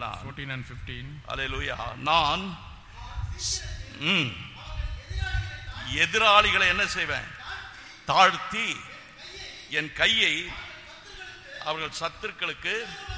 சொன்னார் 14 and 15. அல்லேலூயா நான் ம், எதிராளிகளை என்ன செய்வேன் தாழ்த்தி என் கையை அவர்கள் சத்துருக்களுக்கு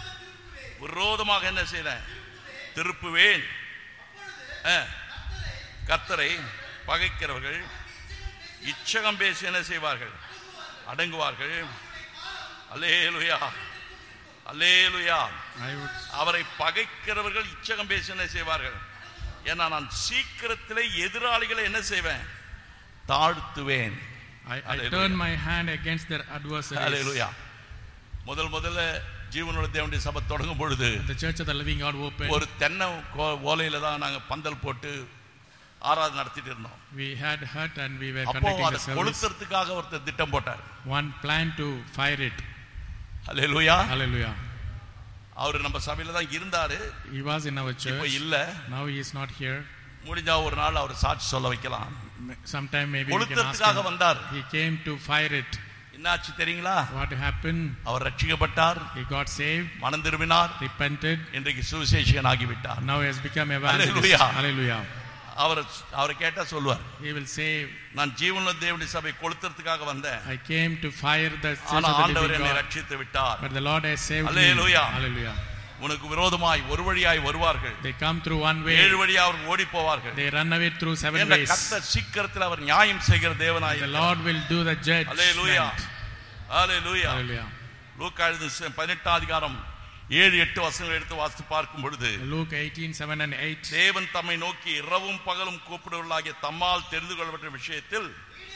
விரோதமாக என்ன செய்வேன் திருப்புவேன் அஹ், கர்த்தரை பகைக்கிறவர்கள் இச்சகம் பேசி என்ன செய்வார்கள் அடங்குவார்கள் அல்லேலுயா அல்லேலுயா I would அவரை பகைக்கிறவர்கள் இச்சகம் பேசி என்ன செய்வார்கள் ஏன்னா நான் சீக்கிரத்திலே எதிராளிகளை என்ன செய்வேன் தாழ்த்துவேன் I, I Hallelujah. turn my hand against their adversaries. அல்லேலூயா முதல் முதல்ல ஜீவனுள்ள தேவனுடைய சபை தொடங்கும் பொழுது The church of the living God opened. ஒரு தென்னை கோ- ஓலையில தான் நாங்க பந்தல் போட்டு ஆராதனை நடத்திட்டு இருந்தோம் We had hurt and we were அப்போ conducting அதை the service. கொளுத்துறதுக்காக ஒருத்தர் திட்டம் போட்டார் One plan to fire it. Hallelujah Hallelujah. அவர் நம்ம சபையில தான் இருந்தாரு He was in our இப்ப church. இல்ல Now he is not here. முடிஞ்சா ஒரு நாள் அவர் சாட்சி சொல்ல வைக்கலாம் M- Sometime maybe we can ask கொளுத்துறதுக்காக him. வந்தார் He came to fire it. என்னாச்சு தெரியுங்களா What happened? Our ரட்சிக்கப்பட்டார் He got saved, மனம் திரும்பினார் repented. இன்றைக்கு சுவிசேஷகன் ஆகிவிட்டார் Now he has become evangelist. Hallelujah. Hallelujah. அவர் அவரை கேட்டா சொல்லுவார் He will say, நான் ஜீவனுள்ள தேவனுடைய சபை கொளுத்துறதுக்காக வந்தேன் I came to fire the church ஆனா of the ஆண்டவர் living என்னை God. ரட்சித்து விட்டார் But the Lord has saved me. Hallelujah. Hallelujah. உனக்கு விரோதமாய் ஒரு வழியாய் வருவார்கள் They come through one way. ஏழு வழியா அவர்கள் ஓடி போவார்கள் They run away through seven என்ற ways. கர்த்தர் சீக்கிரத்தில் அவர் நியாயம் செய்கிற தேவனாய் The Lord will do the Hallelujah. judgment. Hallelujah Hallelujah. லூக்கா எழுதின ச- பதினெட்டாம் அதிகாரம் ஏழு எட்டு வசனங்கள் எடுத்து வாசித்து பார்க்கும் பொழுது Luke 18, 7 and 8. தேவன் தம்மை நோக்கி இரவும் பகலும் கூப்பிடுவர்களாகிய தம்மால் தெரிந்து கொள்ளப்பட்ட விஷயத்தில்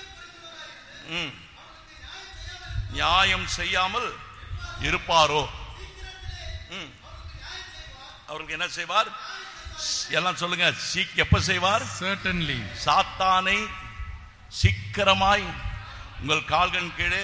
ம், நியாயம் செய்யாமல் இருப்பாரோ ம். அவருக்கு என்ன செய்வார் எல்லாம் சொல்லுங்க சீக் எப்ப செய்வார் Certainly. சாத்தானை சீக்கிரமாய் உங்கள் கால்கள் கீழே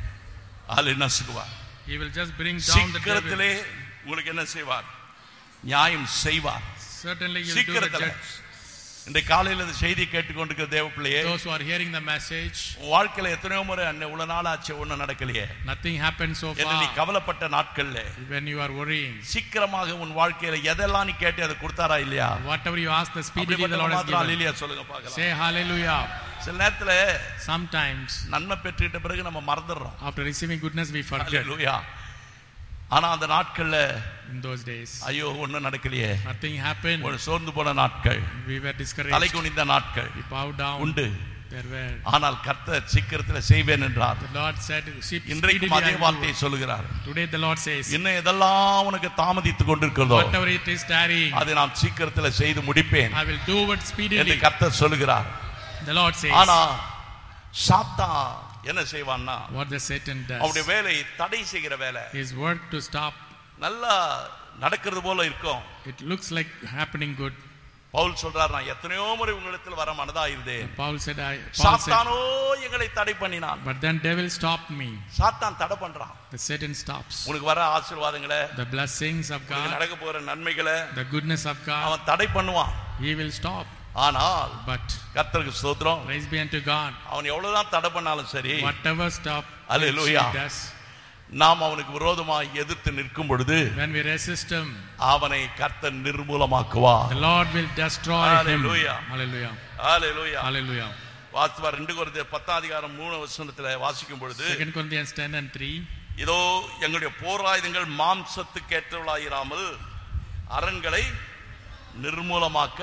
ஆளு நசுக்குவார் He will just bring down the devil. சீக்கிரத்திலே உங்களுக்கு என்ன செய்வார் நியாயம் செய்வார் Certainly he will do the சீக்கிரத்துல. judge. இந்த காலையில் இந்த செய்தி கேட்டுக்கொண்டிருக்கிற தேவ பிள்ளையே Those who are hearing the message, உன் வாழ்க்கையில எத்தனையோ முறை அன்னை உள்ள நாள் ஆச்சு ஒண்ணும் நடக்கலையே nothing happened so என்று நீ far. கவலைப்பட்ட நாட்கள்ல When you are worrying, சீக்கிரமாக உன் வாழ்க்கையில எதெல்லாம் நீ கேட்டு அதை கொடுத்தாரா இல்லையா whatever you ask, the speedily the அப்படிப்பட்ட Lord has மாத்திரம் given. அல்லேலூயா சொல்லுங்க பார்க்கலாம் Say hallelujah. சில நேரத்துல Sometimes, நன்மை பெற்றுக்கிட்ட பிறகு நம்ம மறந்துடுறோம் after receiving goodness, we forget. அல்லேலூயா ஆனா அந்த நாட்கள்ல In those days, ஐயோ ஒண்ணும் நடக்கலையே nothing happened. ஒரு சோர்ந்து போன நாட்கள் We were தலை discouraged. குனிந்த நாட்கள் We bowed down. உண்டு There were. ஆனால் கர்த்தர் சீக்கிரத்துல செய்வேன் என்றார் The Lord said, "Speedily இன்றைக்கும் I அதே will do வார்த்தையை it." சொல்லுகிறார் Today the Lord says, இன்னும் எதெல்லாம் உனக்கு தாமதித்துக் கொண்டிருக்கிறதோ whatever it is tarrying, அதை நான் சீக்கிரத்துல செய்து முடிப்பேன் I will do it என்று speedily. கர்த்தர் சொல்லுகிறார் The Lord says, ஆனா சாத்தா என்ன செய்வான்னா what the Satan அவனுடைய does, வேலை தடை செய்கிற வேலை his work to stop. நல்லா நடக்கிறது போல இருக்கும் It looks like happening good. Pavul சொல்றார் நான் எத்தனையோ முறை உங்களிடத்தில் வர மனதா இருந்தேன் Paul said, I, Paul said, சாத்தானோ எங்களை தடை பண்ணினான் but then devil stopped me. சாத்தான் தடை பண்றான் The Satan stops. உனக்கு வர ஆசீர்வாதங்களை The blessings of உனக்கு God, நடக்க போற நன்மைகளை the goodness of God, அவன் தடை பண்ணுவான் he will stop. ஆனால் But கர்த்தருக்கு ஸ்தோத்திரம் praise be unto God. அவன் எவ்வளவுதான் தடை பண்ணாலும் சரி Whatever stop which he Hallelujah. does, நாம் அவனுக்கு விரோதமாய் எதிர்த்து நிற்கும் பொழுது when we resist him, அவனை கர்த்தர் நிர்மூலமாக்குவார் the Lord will destroy Hallelujah. him. Hallelujah. Hallelujah Hallelujah. வாசிப்பா ரெண்டு குறைந்த பத்தாம் அதிகாரம் மூணு வசனத்துல வாசிக்கும் பொழுது Second Corinthians 10 and 3. இதோ எங்களுடைய போராயுதங்கள் மாம்சத்துக்கேற்றவளாயிராமல் அரண்களை நிர்மூலமாக்க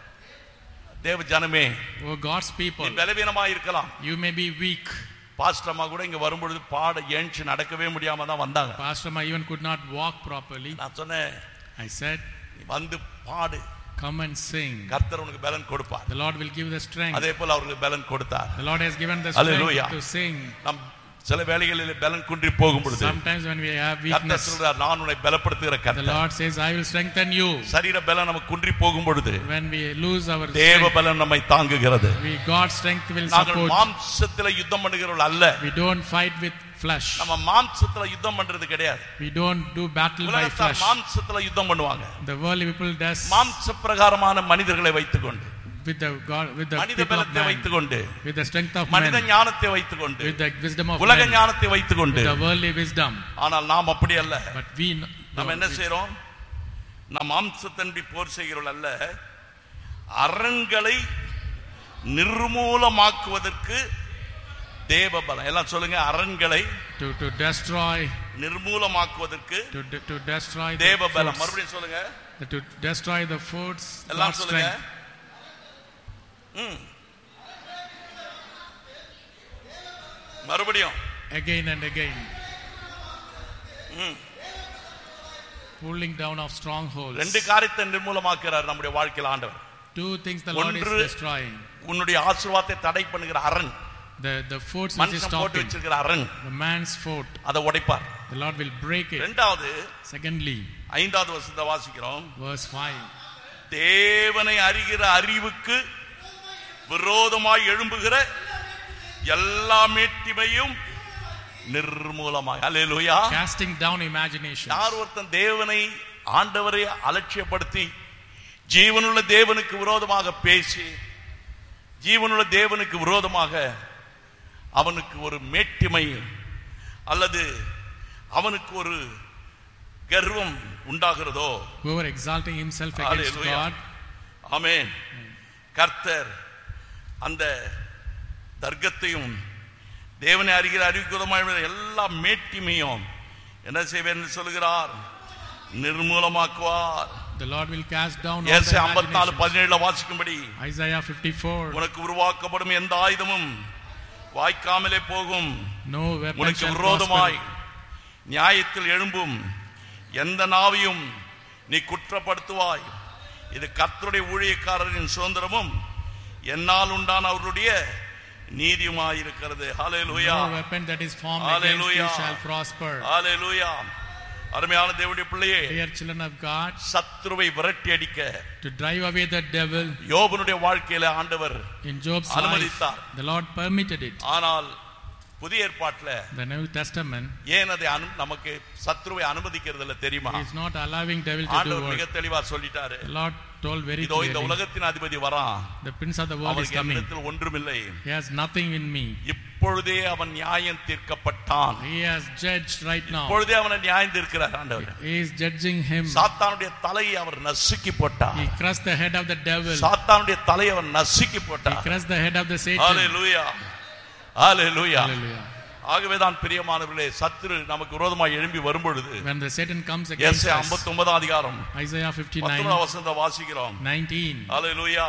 தேவ ஜனமே Oh God's நீ people, பலவீனமாய் இருக்கலாம் you may be weak. Pastor அம்மா கூட இங்க வரும்பொழுது பாட ஏஞ்சி நடக்கவே முடியாம தான் வந்தாங்க Pastor Ma even could not walk properly. நான் சொன்னேன் I said, நீ வந்து பாடு Come and sing. கர்த்தர் உனக்கு பலன் கொடுப்பார் The Lord will give the strength. அதே போல அவர்களுக்கு பலன் கொடுத்தார் The Lord has given the Hallelujah. strength to sing. நம் சில வேளைகளில் பலன் குன்றி போகும் பொழுது Sometimes when we have கர்த்தர் weakness, சொல்றார் நான் உன்னை பலப்படுத்துகிற the கர்த்தர் Lord says, I will strengthen you. சரீர பலன் நமக்கு குன்றி போகும் பொழுது When we lose our தேவ strength, பலன் நம்மை தாங்குகிறது we, God's strength will நாங்கள் support. மாம்சத்துல யுத்தம் பண்ணுகிறவர்கள் அல்ல We don't fight with flesh. நம்ம மாம்சத்துல யுத்தம் பண்றது கிடையாது We don't do battle by உலகத்தார் flesh. மாம்சத்துல யுத்தம் பண்ணுவாங்க The worldly people does மாம்ச பிரகாரமான மனிதர்களை வைத்துக்கொண்டு with the God, with the மனித people of பலத்தை man, வைத்துக்கொண்டு with the strength of மனித men, ஞானத்தை வைத்துக்கொண்டு with the wisdom of உலக men, ஞானத்தை with வைத்துக்கொண்டு the worldly wisdom. ஆனால் நாம் அப்படி அல்ல But we, நம்ம என்ன செய்றோம் நாம் மாம்சத்தன்பி போர் செய்கிறோம் அல்ல அரண்களை நிர்மூலமாக்குவதற்கு தேவ பலம் எல்லாம் சொல்லுங்க அரண்களை To, to destroy, நிர்மூலமாக்குவதற்கு to, de- to destroy the தேவ பலம் foods, மறுபடியும் சொல்லுங்க to destroy the foods, எல்லாம் God's சொல்லுங்க strength. ம். மறுபடியும் Again and again. ம். Pulling down of strongholds. ரெண்டு காரியத்தை நிர்மூலமாக்குறார் நம்முடைய வாழ்க்கையில் ஆண்டவர் Two things the Lord is ஒன்று- destroying. உன்னுடைய ஆசீர்வாதத்தை தடை பண்ணுகிற அரண் The, the foods which is மனுஷன் போட்டு stopping. வச்சிருக்கிற அரண் The man's fort. அதை உடைப்பார் The Lord will break it. ரெண்டாவது Secondly, ஐந்தாவது வருஷத்தை வாசிக்கிறோம் verse 5. தேவனை அறிகிற அறிவுக்கு விரோதமாய் எழும்புகிற எல்லா மேட்டிமையும் நிர்மூலமாய் அல்லேலூயா Casting down imagination. யார் ஒருத்தன் தேவனை ஆண்டவரை அலட்சியப்படுத்தி ஜீவனுள்ள தேவனுக்கு விரோதமாக பேசி ஜீவனுள்ள தேவனுக்கு விரோதமாக அவனுக்கு ஒரு மேட்டிமை அல்லது அவனுக்கு ஒரு கர்வம் உண்டாகிறதோ Whoever exalting himself against Hallelujah. God, ஆமென் கர்த்தர் அந்த தர்க்கத்தையும் தேவனை அறிகிற அறிவிக்குதமாக எல்லா மேட்டிமையும் என்ன செய்வேன் என்று சொல்கிறார் நிர்மூலமாக்குவார் the Lord will cast down all ஏசை the ஐம்பத்தி நாலு imaginations. பதினேழுல வாசிக்கும்படி Isaiah 54. உனக்கு உருவாக்கப்படும் எந்த ஆயுதமும் வாய்க்காமலே போகும் No weapon உனக்கு shall விரோதமாய் prosper. நியாயத்தில் எழும்பும் எந்த நாவையும் நீ குற்றப்படுத்துவாய் இது கர்த்தருடைய ஊழியக்காரரின் சுதந்திரமும் என்னால் உண்டான அவர்களுடைய நீதியுமாயிருக்கிறது ஹalleluya No weapon that is formed against you Hallelujah. shall prosper. ஹalleluya அருமையான தேவனுடைய பிள்ளையே Dear children of God, சத்ருவை விரட்டி அடிக்க to drive away the devil யோபனுடைய வாழ்க்கையில ஆண்டவர் in Job's life, அனுமதித்தார். the Lord permitted it. ஆனால் புதிய ஏற்பாட்டுல The New Testament ஏன் அதை அனு- நமக்கு சத்ருவை அனுமதிக்கிறது இல்ல தெரியுமா is not allowing devil to do ஆண்டவர் மிக work. தெளிவா சொல்லிட்டாரு The Lord told very இதோ இந்த clearly, உலகத்தின் அதிபதி வரான் the prince of the world is அவனுக்கு coming. என்னிடத்தில் ஒன்றுமில்லை He has nothing in me. இப்பொழுதே அவன் நியாயம் தீர்க்கப்பட்டான் He has judged right now. இப்பொழுதே அவனை நியாயம் தீர்க்கிறார் ஆண்டவர் He is judging him. சாத்தானுடைய தலையை அவர் நசுக்கி போட்டார் He crushed the head of the devil. சாத்தானுடைய தலையை அவர் நசுக்கி He போட்டார் crushed the head of the Satan. Hallelujah hallelujah Hallelujah. ஆகவேதான் பிரியமானவர்களே சத்துரு நமக்கு விரோதமாக எழும்பி வரும்பொழுது When the Satan comes against எஸ்ஏ us, 59 அதிகாரம் Isaiah 59, பத்தொன்பதாம் வசனத்தை வாசிக்கிறோம் 19. ஹalleluya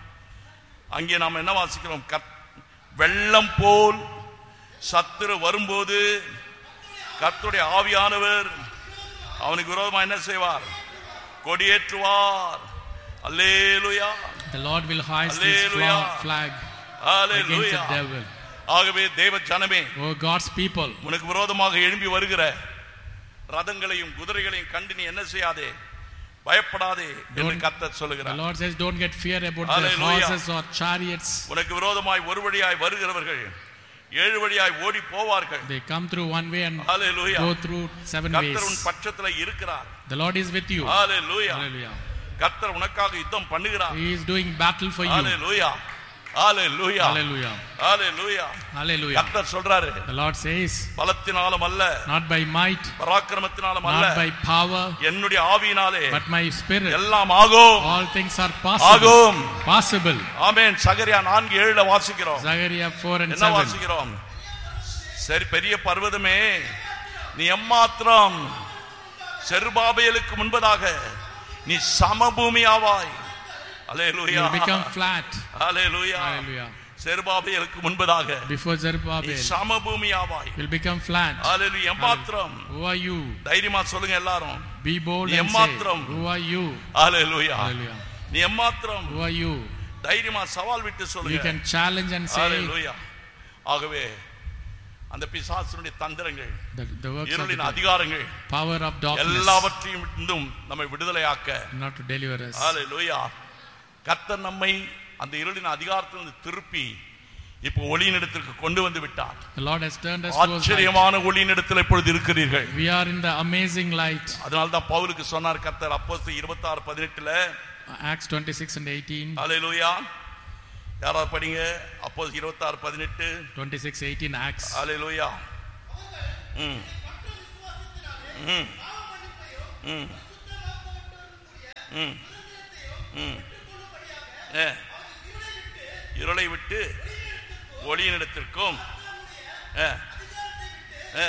அங்கே நாம் என்ன வாசிக்கிறோம் கத்- வெள்ளம் போல் சத்துரு வரும்போது கர்த்தருடைய ஆவியானவர் அவனுக்கு விரோதமா என்ன செய்வார் கொடியேற்றுவார் அல்லேலூயா The Lord will hoist his Hallelujah. fla- flag against hallelujah the devil. ஆகவே தேவ ஜனமே Oh God's people, உனக்கு விரோதமாக எழும்பி வருகிற ரதங்களையும் குதிரைகளையும் கண்டு நீ என்ன செய்யாதே பயப்படாதே என்று Don't- கர்த்தர் the சொல்லுகிறார் Lord says, don't get fear about the Hallelujah. horses or chariots. உனக்கு விரோதமாய் ஒரு வழியாய் வருகிறவர்கள் ஏழு வழியாய் ஓடி போவார்கள் They come through one way and hallelujah go through seven கர்த்தர் உன் ways. பட்சத்துல இருக்கிறார் The Lord is with you. Hallelujah Hallelujah. கர்த்தர் உனக்காக யுத்தம் பண்ணுகிறார் He is doing battle for you. Hallelujah hallelujah Hallelujah. Hallelujah Hallelujah. கர்த்தர் சொல்றாரு The Lord says, பலத்தினாலும் அல்ல not by might, பராக்கிரமத்தினாலும் அல்ல not by power, என்னுடைய ஆவியினாலே but my spirit. எல்லாம் ஆகும் All things are possible. ஆகும் Possible. ஆமென் சகரியா நான்கு ஏழுல வாசிக்கிறோம் Zechariah 4 and என்ன 7. வாசிக்கிறோம் சரி பெரிய பர்வதமே நீ எம்மாத்திரம் செருபாபேலுக்கு முன்பதாக நீ சமபூமியாவாய் You hallelujah will become flat. Hallelujah Hallelujah. செருபாபேலுக்கு முன்பதாக Before நீ Zerubbabel, சமபூமியாவாய் you will become flat. அல்லேலூயா எம்மாத்திரம் Who are you? தைரியமா சொல்லுங்க எல்லாரும் Be bold நீ and say, எம்மாத்திரம்? Who are you? Hallelujah Hallelujah. நீ எம்மாத்திரம் Who are you? தைரியமா சவால் விட்டு You சொல்லுங்க can challenge and say அல்லேலூயா ஆகவே அந்த பிசாசனுடைய தந்திரங்கள் the, the works of the இருளின் devil, அதிகாரங்கள் power of darkness எல்லாவற்றையும் இருந்தும் நம்மை விடுதலையாக்க not to deliver us. ஹalleluya கர்த்தர் நம்மை அந்த இருளின் அதிகாரத்திலிருந்து திருப்பி இப்போ ஒளியினிடத்திற்கு கொண்டு வந்து விட்டார் The Lord has turned us towards light. ஆச்சரியமான ஒளியினிடத்தில் இப்பொழுது இருக்கிறீர்கள் We are in the amazing light. அதனால தான் பவுலுக்கு சொன்னார் கர்த்தர் அப்போஸ்தலர் 26 ஆறு பதினெட்டுல Acts 26 and 18. ஹalleluya யாராவது படிங்க அப்போ இருபத்தி ஆறு பதினெட்டு 26, 18 Acts. ஹalleluya ம் ம் ம் ம் ம் ஏ. இருளை விட்டு ஒளியினிடத்திற்கும் ஏ. ஏ.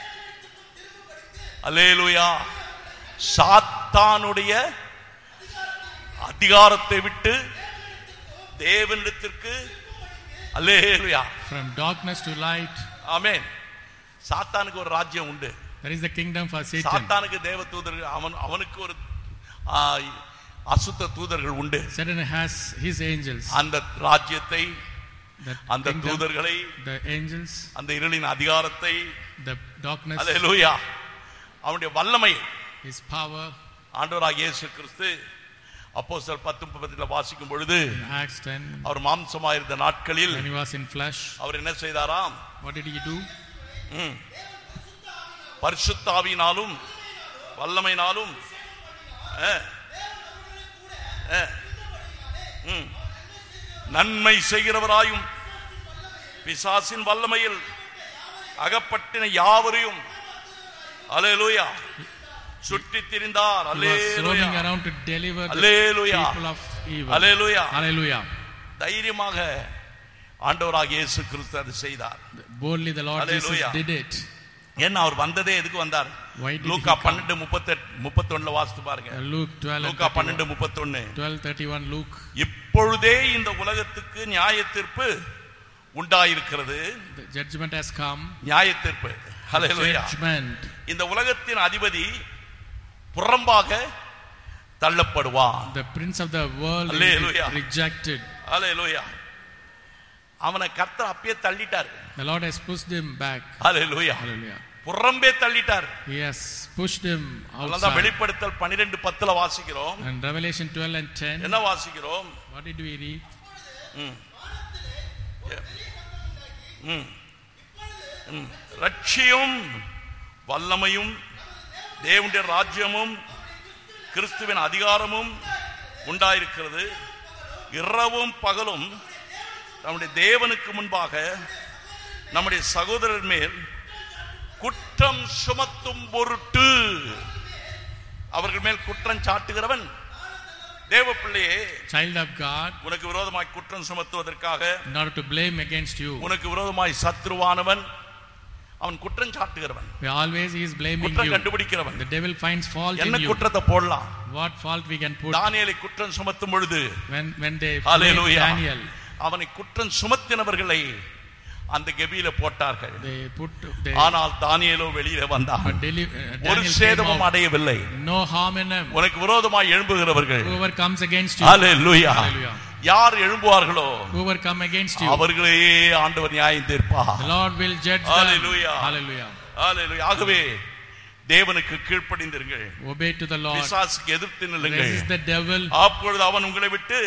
அல்லேலூயா சாத்தானுடைய அதிகாரத்தை விட்டு தேவனிடத்திற்கு அல்லேலூயா From darkness to light. ஆமென் சாத்தானுக்கு ஒரு ராஜ்யம் உண்டு There is the kingdom for Satan. சாத்தானுக்கு தேவ தூதர்கள் அவன் அவனுக்கு ஒரு ஆ, அசுத்த தூதர்கள் உண்டு Satan has his angels. அந்த ராஜ்யத்தை The அந்த kingdom, தூதர்களை the angels, அந்த இருளின் அதிகாரத்தை the darkness, அல்லேலூயா அவனுடைய வல்லமை his power. ஆண்டவராக இயேசு கிறிஸ்து அப்போஸ்தலர் பத்து முப்பத்தில் வாசிக்கும் பொழுது In Acts 10, அவர் மாம்சமாயிருந்த நாட்களில் when he was in flesh, அவர் என்ன செய்தாராம் what did he do? ம். பரிசுத்தாவியினாலும் வல்லமையினாலும் ஆ, ஆ, ம். நன்மை செய்கிறவராயும் பிசாசின் வல்லமையில் அகப்பட்டின யாவரையும் அலேலூயா சுற்றி திரிந்தார் He was roaming hallelujah around to deliver the hallelujah people of evil. Hallelujah Hallelujah. தைரியமாக ஆண்டவராக இயேசு கிறிஸ்து அதை செய்தார் Boldly the Lord Jesus Hallelujah. did it. ஏன்னா அவர் வந்ததே எதுக்கு வந்தார் Why did he Luca come? பன்னெண்டு முப்பத்தெட்டு முப்பத்தொன்னுல வாசித்து பாருங்க Uh, Luke 12 and லூக்கா 31. பன்னெண்டு முப்பத்தொன்னு 12, 31, Luke. இப்பொழுதே இந்த உலகத்துக்கு நியாய தீர்ப்பு உண்டாயிருக்கிறது The judgment has come. நியாய தீர்ப்பு ஹalleluya Judgment. இந்த உலகத்தின் அதிபதி புறம்பாக தள்ளப்படுவான் The prince of the world is Hallelujah. rejected. ஹalleluya அவனை கர்த்தர் அப்பயே தள்ளிட்டார் The Lord has pushed him back. Hallelujah Hallelujah. புறம்பே தள்ளிட்டார் He has pushed him அதனாலதான் outside. வெளிப்படுத்தல் பன்னிரெண்டு பத்துல வாசிக்கிறோம் And Revelation 12 and 10, என்ன வாசிக்கிறோம் what did we read? ம். ம். ரட்சியும் வல்லமையும் தேவனுடைய ராஜ்யமும் கிறிஸ்துவின் அதிகாரமும் உண்டாயிருக்கிறது இரவும் பகலும் நம்முடைய தேவனுக்கு முன்பாக நம்முடைய சகோதரர் மேல் குற்றம் சுமத்தும் பொருட்டு அவர்கள் மேல் குற்றம் சாட்டுகிறவன் தேவ பிள்ளையே Child of God, உனக்கு விரோதமாய் குற்றம் சுமத்துவதற்காக in order to blame against you. உனக்கு விரோதமாய் சத்ருவானவன் அவன் குற்றம் சாட்டுகிறவன் Always he is blaming குற்றம் you. கண்டுபிடிக்கிறவன் The devil finds fault in என்ன you. குற்றத்தை போடலாம் What fault we can put தானியேலை குற்றம் சுமத்தும் பொழுது when, when they blame hallelujah Daniel. அவனை குற்றம் சுமத்தினவர்களை அந்த கெபியில போட்டார்கள் They put, they, ஆனால் தானியேலோ வெளியில வந்தான் but deli- uh, ஒரு Daniel came சேதமும் out. அடையவில்லை No harm in him. உனக்கு விரோதமாய் எழும்புகிறவர்கள் Whoever comes against you, hallelujah Hallelujah. யார் எழும்புவார்களோ whoever come against you, அவர்களே ஆண்டவர் நியாயம் தீர்ப்பார் the Lord will judge them. Hallelujah. Hallelujah. ஹalleluya ஆகவே தேவனுக்கு கீழ்ப்படிந்திருங்கள் Obey to the Lord. பிசாசுக்கு எதிர்த்து நில்லுங்கள் Resist the devil, அப்பொழுது அவன் உங்களை விட்டு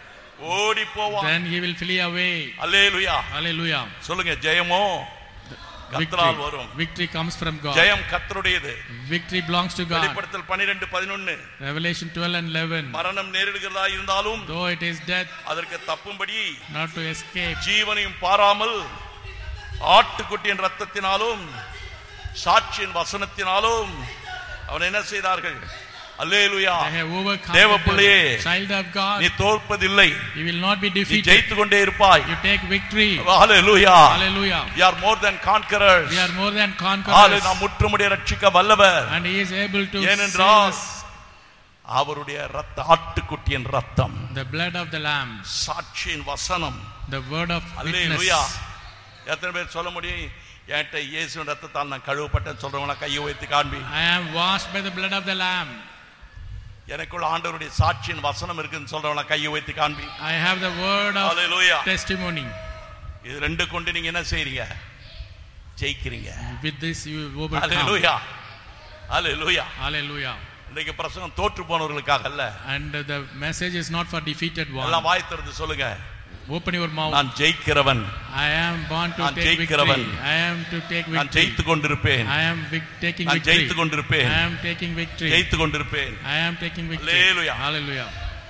ஓடி போவான் then he will flee away. அல்லேலுயா Hallelujah. சொல்லுங்க ஜெயமோ கர்த்தரால் Victory. வரும் Victory comes from God. ஜெயம் கர்த்தருடையது Victory belongs to God. வெளிப்படுத்தல் பனிரெண்டு பதினொன்னு Revelation 12 and 11. மரணம் நேரிடுகிறதா இருந்தாலும் Though it is death, அதற்கு தப்பும்படி not to escape, ஜீவனையும் பாராமல் ஆட்டுக்குட்டியின் ரத்தத்தினாலும் சாட்சியின் வசனத்தினாலும் அவன் என்ன செய்தார்கள் அல்லேலுயா they have overcome தேவ the devil. பிள்ளையே, Child of God, நீ தோற்பதில்லை you will not be நீ defeated. ஜெயித்து கொண்டே இருப்பாய் You take victory. Hallelujah Hallelujah. you are more than conquerors We are more than hallelujah conquerors. நாம் முற்றுமுடிய ரட்சிக்க வல்லவர் And he is able to save ஏனென்றால் us. அவருடைய ரத்த ஆட்டுக்குட்டியின் ரத்தம் The blood of the Lamb, சாட்சியின் வசனம் the word of hallelujah witness. எத்தனை பேர் சொல்ல முடியும் என்கிட்ட இயேசுவின் ரத்தத்தால் நான் கழுவப்பட்டேன் சொல்றவங்கள கையை வைத்து காண்பி I am washed by the blood of the Lamb. எனக்குள்ள ஆண்டவருடைய சாட்சியின் வசனம் இருக்குன்னு சொல்றவங்கள கையை வைத்து காண்பி I have the word of hallelujah testimony. இது ரெண்டு கொண்டு நீங்க என்ன செய்றீங்க ஜெயிக்கிறீங்க With this you overcome. Hallelujah hallelujah Hallelujah. இன்னைக்கு பிரசங்கம் தோற்று போனவர்களுக்காக அல்ல And the message is not for defeated எல்லாம் one. வாய் திறந்து சொல்லுங்க Open your mouth. நான் ஜெயிக்கிறவன் I am born to நான் take victory. ஜெயிக்கிறவன். I am to take நான் victory. ஜெயித்து கொண்டிருப்பேன் I am vic- taking நான் victory. ஜெயித்து கொண்டிருப்பேன் I am taking victory. ஜெயித்து கொண்டிருப்பேன் I am taking victory. Hallelujah. Hallelujah.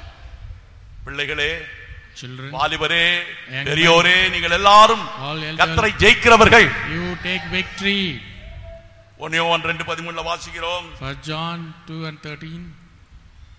பிள்ளைகளே Children, வாலிபரே Young பெரியோரே நீங்கள் எல்லாரும் all elders, கத்தரை ஜெயிக்கிறவர்கள் you take victory. ஒன்னே ஒன் ரெண்டு பதிமூணுல வாசிக்கிறோம் First John 2 and 13.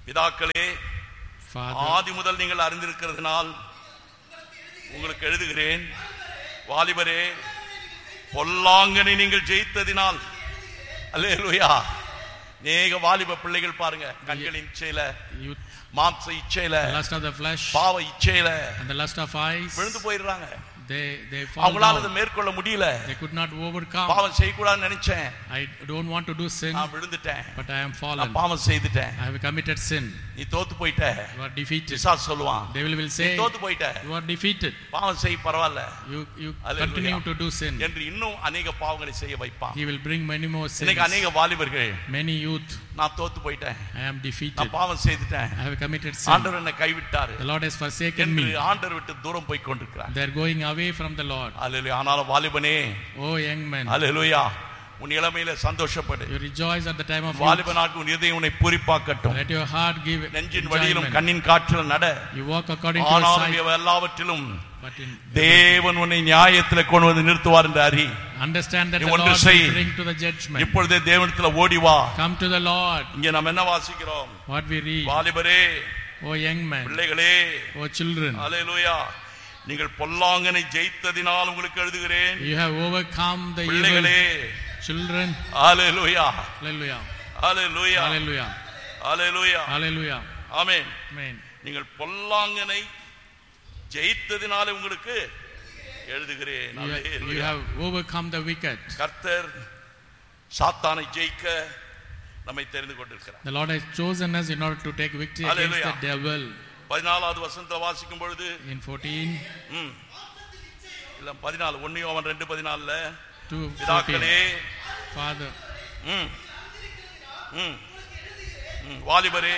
பிதாக்களே Father, ஆதி முதல் நீங்கள் அறிந்திருக்கிறதுனால் உங்களுக்கு எழுதுகிறேன் வாலிபரே பொல்லாங்கனை நீங்கள் ஜெயித்ததினால் அல்லேலூயா நேக வாலிப பிள்ளைகள் பாருங்க கண்களின் இச்சையில you, மாம்ச இச்சையில the lust of the flesh பாவ இச்சையில and the lust of eyes, விழுந்து போயிடுறாங்க they, they fall அவங்களால அதை down. மேற்கொள்ள முடியல They could not overcome. பாவம் செய்யக்கூடாதுன்னு நினைச்சேன் I don't want to do sin, நான் விழுந்துட்டேன் but I am fallen. நான் பாவம் செய்துட்டேன் I have committed sin. நீ தோத்து போயிட்ட You are defeated. பிசாசு சொல்லுவான் Devil will நீ say, தோத்து போயிட்ட you are defeated. பாவம் செய் பரவாயில்ல You, you Hallelujah. continue to do sin. என்று இன்னும் அநேக பாவங்களை செய்ய வைப்பான் He will bring many more sins. இன்னைக்கு அநேக வாலிபர்கள் Many youth, நான் தோத்து போயிட்டேன் I am defeated. நான் பாவம் செய்துட்டேன் I have committed sin. ஆண்டவர் என்னை கைவிட்டாரு The Lord has forsaken என்று me. ஆண்டவர் விட்டு தூரம் போய் கொண்டிருக்கிறார் They are going away from the Lord. அல்லேலூயா ஆனாலும் வாலிபனே Oh, young man, அல்லேலூயா உன் இளமையில சந்தோஷப்படு you rejoice at the time of youth. வாலிபனாக்கு உன் இதயம் உன்னை பூரிப்பாக்கட்டும் Let your heart give நெஞ்சின் வழியிலும் enjoyment. கண்ணின் காற்றிலும் நட You walk according to your ஆனாலும் sight, இவை எல்லாவற்றிலும் but in தேவன் உன்னை நியாயத்தில் கொண்டு வந்து நிறுத்துவார் என்று அறி understand that நீ the ஒன்று Lord செய். will bring to the judgment. இப்பொழுதே தேவனத்துல ஓடி வா Come to the Lord. இங்க நம்ம என்ன வாசிக்கிறோம் What we read, வாலிபரே oh young man, பிள்ளைகளே oh children, அல்லேலூயா நீங்கள் பொல்லாங்கனை ஜெயித்ததினால் உங்களுக்கு எழுதுகிறேன் you have overcome the evil. பிள்ளைகளே Children, அல்லேலூயா hallelujah, அல்லேலூயா hallelujah, அல்லேலூயா hallelujah, ஆமென் amen. நீங்கள் பொல்லாங்கனை ஜெயித்ததினாலே உங்களுக்கு எழுதுகிறேன் You, ha- you hallelujah. have overcome the wicked. கர்த்தர் சாத்தானை ஜெயிக்க நம்மை தெரிந்து கொண்டிருக்கிறார் The Lord has chosen us in order to take victory against the Hallelujah. devil. பதினாலாவது வசனத்தை வாசிக்கும் பொழுது In 14 ம், இல்ல பதினாலு ஒன்னு அவன் ரெண்டு பதினாலுல to பிதாக்களே 14, Father, ம், ம், ம், வாலிபரே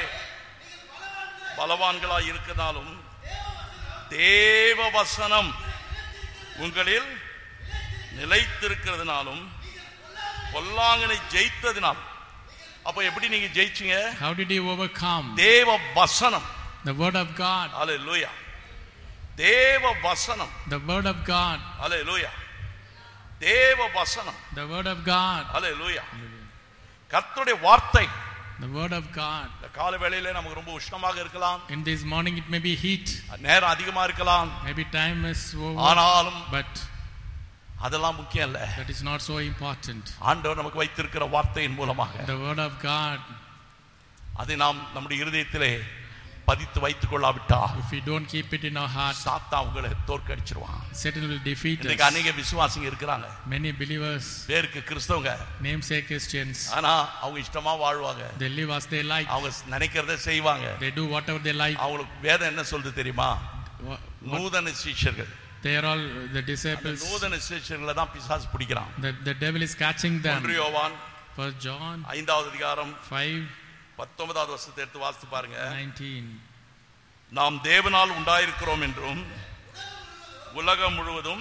பலவான்களாய் இருக்கிறதாலும் தேவ வசனம் உங்களில் நிலைத்திருக்கிறதுனாலும் பொல்லாங்கனை ஜெயித்ததினாலும் அப்ப எப்படி நீங்க ஜெயிச்சீங்க how did you overcome? தேவ வசனம் The word of God, அல்லேலூயா தேவ வசனம் the word of God, அல்லேலூயா தேவ வசனம் the word of God, அல்லேலூயா கர்த்தருடைய வார்த்தை the word of God. இந்த கால வேளையில நமக்கு ரொம்ப உஷ்ணமாக இருக்கலாம் In this morning it may be heat, நேரம் அதிகமா இருக்கலாம் maybe time is over, ஆனாலும் but அதெல்லாம் முக்கியம் இல்ல that is not so important. ஆண்டவர் நமக்கு வைத்திருக்கிற வார்த்தையின் மூலமாக The word of God, அதை நாம் நம்முடைய இருதயத்திலே பதித்து வைத்துக் கொள்ளாவிட்டா if we don't keep it in our heart, சாத்தா உங்களை தோற்கடிச்சிருவான் Satan will defeat இன்னைக்கு us. அநேக விசுவாசிங்க இருக்கிறாங்க Many believers, பேருக்கு கிறிஸ்தவங்க namesake Christians, ஆனா அவங்க இஷ்டமா வாழ்வாங்க they live as they like, அவங்க நினைக்கிறத செய்வாங்க they do whatever they like. அவங்களுக்கு வேதம் என்ன சொல்லுது தெரியுமா Wha- நூதன சீஷர்கள் They are all the அந்த disciples. நூதன சீஷர்களை தான் பிசாசு பிடிக்கிறான் The, the devil is catching them. ஒன்று யோவான் First John ஐந்தாவது அதிகாரம் 5 பத்தொன்பதாவது வருஷத்தை எடுத்து வாசித்து பாருங்க 19. நாம் தேவனால் உண்டாயிருக்கிறோம் என்றும் உலகம் முழுவதும்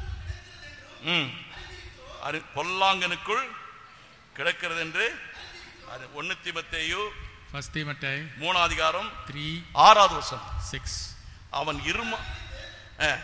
ம், அறி- பொல்லாங்கனுக்குள் கிடக்கிறது என்று அது ஒன்னு திமத்தேயு First Timothy மூணாம் அதிகாரம் 3 ஆறாவது வருஷம் 6. அவன் இரும அஹ்.